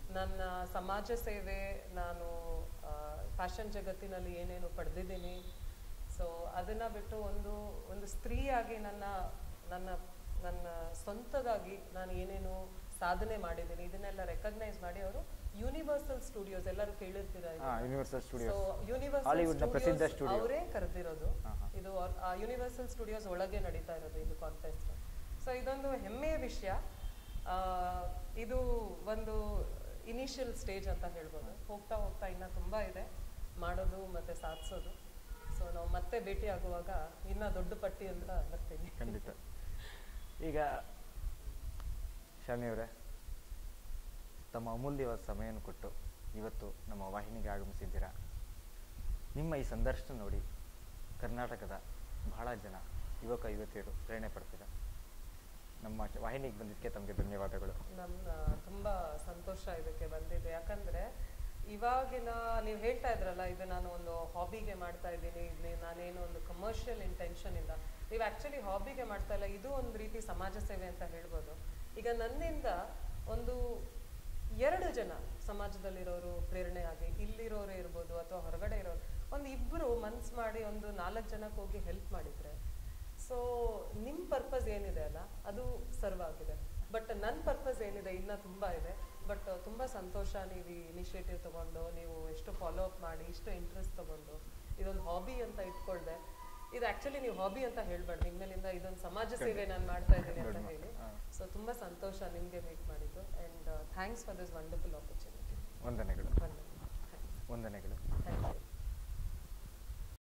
ನನ್ನ ಸಮಾಜ ಸೇವೆ ನಾನು ಫ್ಯಾಷನ್ ಜಗತ್ತಿನಲ್ಲಿ ಏನೇನು ಪಡೆದಿದ್ದೀನಿ ಸೊ ಅದನ್ನ ಬಿಟ್ಟು ಒಂದು ಒಂದು ಸ್ತ್ರೀಯಾಗಿ ನನ್ನ ನನ್ನ ನನ್ನ ಸ್ವಂತಗಾಗಿ ನಾನು ಏನೇನು ಸಾಧನೆ ಮಾಡಿದ್ದೀನಿ ಇದನ್ನೆಲ್ಲ ರೆಕಗ್ನೈಸ್ ಮಾಡಿ ಅವರು ಯೂನಿವರ್ಸಲ್ ಸ್ಟುಡಿಯೋಸ್ ಎಲ್ಲರೂ ಕೇಳಿರ್ತೀರ ಹಾ, Universal Studios. ಯೂನಿವರ್ಸಲ್ Hollywood ನ ಪ್ರಸಿದ್ಧ studio. ಅವರೇ ಕರೆದಿರೋದು ಹಾ, ಹಾ. ಇದು ಯೂನಿವರ್ಸಲ್ ಸ್ಟುಡಿಯೋಸ್ ಒಳಗೆ ನಡೀತಾ ಇರೋದು ಇದು ಕಾಂಟೆಸ್ಟ್ ಸೊ ಇದೊಂದು ಹೆಮ್ಮೆಯ ವಿಷಯ ಆ, ಇದು ಒಂದು ಇನಿಷಿಯಲ್ ಸ್ಟೇಜ್ ಅಂತ ಹೇಳ್ಬೋದು ಹೋಗ್ತಾ ಹೋಗ್ತಾ ಇನ್ನ ತುಂಬಾ ಇದೆ ಮಾಡೋದು ಮತ್ತೆ ಸಾಧಿಸೋದು ಸೊ ನಾವು ಮತ್ತೆ ಭೇಟಿ ಆಗುವಾಗ ಇನ್ನ ದೊಡ್ಡ ಪಟ್ಟಿ ಅಂತ ಬರ್ತೀನಿ ಖಂಡಿತ ಈಗ ಶಮಿಯವರೇ ತಮ್ಮ ಅಮೂಲ್ಯವಾದ ಸಮಯವನ್ನು ಕೊಟ್ಟು ಇವತ್ತು ನಮ್ಮ ವಾಹಿನಿಗೆ ಆಗಮಿಸಿದ್ದೀರಾ ನಿಮ್ಮ ಈ ಸಂದರ್ಶನ ನೋಡಿ ಕರ್ನಾಟಕದ ಬಹಳ ಜನ ಯುವಕ ಯುವತಿಯರು ಪ್ರೇರಣೆ ಪಡ್ತೀರಾ ನಮ್ಮ ಚ- ವಾಹಿನಿಗೆ ಬಂದಿದ್ದಕ್ಕೆ ತಮಗೆ ಧನ್ಯವಾದಗಳು ನನ್ನ ತುಂಬಾ ಸಂತೋಷ ಇದಕ್ಕೆ ಬಂದಿದೆ ಯಾಕಂದ್ರೆ ಇವಾಗಿನ ನೀವು ಹೇಳ್ತಾ ಇದ್ರಲ್ಲ ಇದು ನಾನು ಒಂದು ಹಾಬಿಗೆ ಮಾಡ್ತಾ ಇದ್ದೀನಿ ಇಲ್ಲಿ ನಾನೇನು ಒಂದು ಕಮರ್ಷಿಯಲ್ ಇಂಟೆನ್ಷನ್ ಇಂದ ನೀವು ಆಕ್ಚುಲಿ ಹಾಬಿಗೆ ಮಾಡ್ತಾ ಇಲ್ಲ ಇದು ಒಂದು ರೀತಿ ಸಮಾಜ ಸೇವೆ ಅಂತ ಹೇಳ್ಬೋದು ಈಗ ನನ್ನಿಂದ ಒಂದು ಎರಡು ಜನ ಸಮಾಜದಲ್ಲಿರೋರು ಪ್ರೇರಣೆ ಆಗಿ ಇಲ್ಲಿರೋರು ಇರ್ಬೋದು ಅಥವಾ ಹೊರಗಡೆ ಇರೋರು ಒಂದು ಇಬ್ರು ಮನ್ಸ್ ಮಾಡಿ ಒಂದು ನಾಲ್ಕು ಜನಕ್ಕೆ ಹೋಗಿ ಹೆಲ್ಪ್ ಮಾಡಿದ್ರೆ ಸೊ ನಿಮ್ಮ ಪರ್ಪಸ್ ಏನಿದೆ ಅಲ್ಲ ಅದು ಸರ್ವ್ ಆಗಿದೆ ಬಟ್ ನನ್ನ ಪರ್ಪಸ್ ಏನಿದೆ ಇನ್ನ ತುಂಬಾ ಇದೆ ಬಟ್ ತುಂಬಾ ಸಂತೋಷ ನೀವು ಈ ಇನಿಷಿಯೇಟಿವ್ ತಗೊಂಡು ನೀವು ಎಷ್ಟು ಫಾಲೋ ಅಪ್ ಮಾಡಿ ಇಷ್ಟು ಇಂಟ್ರೆಸ್ಟ್ ತಗೊಂಡು ಇದೊಂದು ಹಾಬಿ ಅಂತ ಇಟ್ಕೊಳ್ದೆ ಇದು ಆಕ್ಚುಲಿ ನೀವು ಹಾಬಿ ಅಂತ ಹೇಳ್ಬೇಡಿ ನಿಮ್ಮೇಲಿಂದ ಇದೊಂದು ಸಮಾಜ ಸೇವೆ ನಾನು ಮಾಡ್ತಾ ಇದ್ದೀನಿ ಅಂತ ಹೇಳಿ ಸೊ ತುಂಬಾ ಸಂತೋಷ ನಿಮ್ಗೆ ಮೀಟ್ ಮಾಡಿದ್ದು and thanks for this wonderful opportunity ವಂದನೆಗಳು ವಂದನೆ ವಂದನೆಗಳು ಥ್ಯಾಂಕ್ ಯು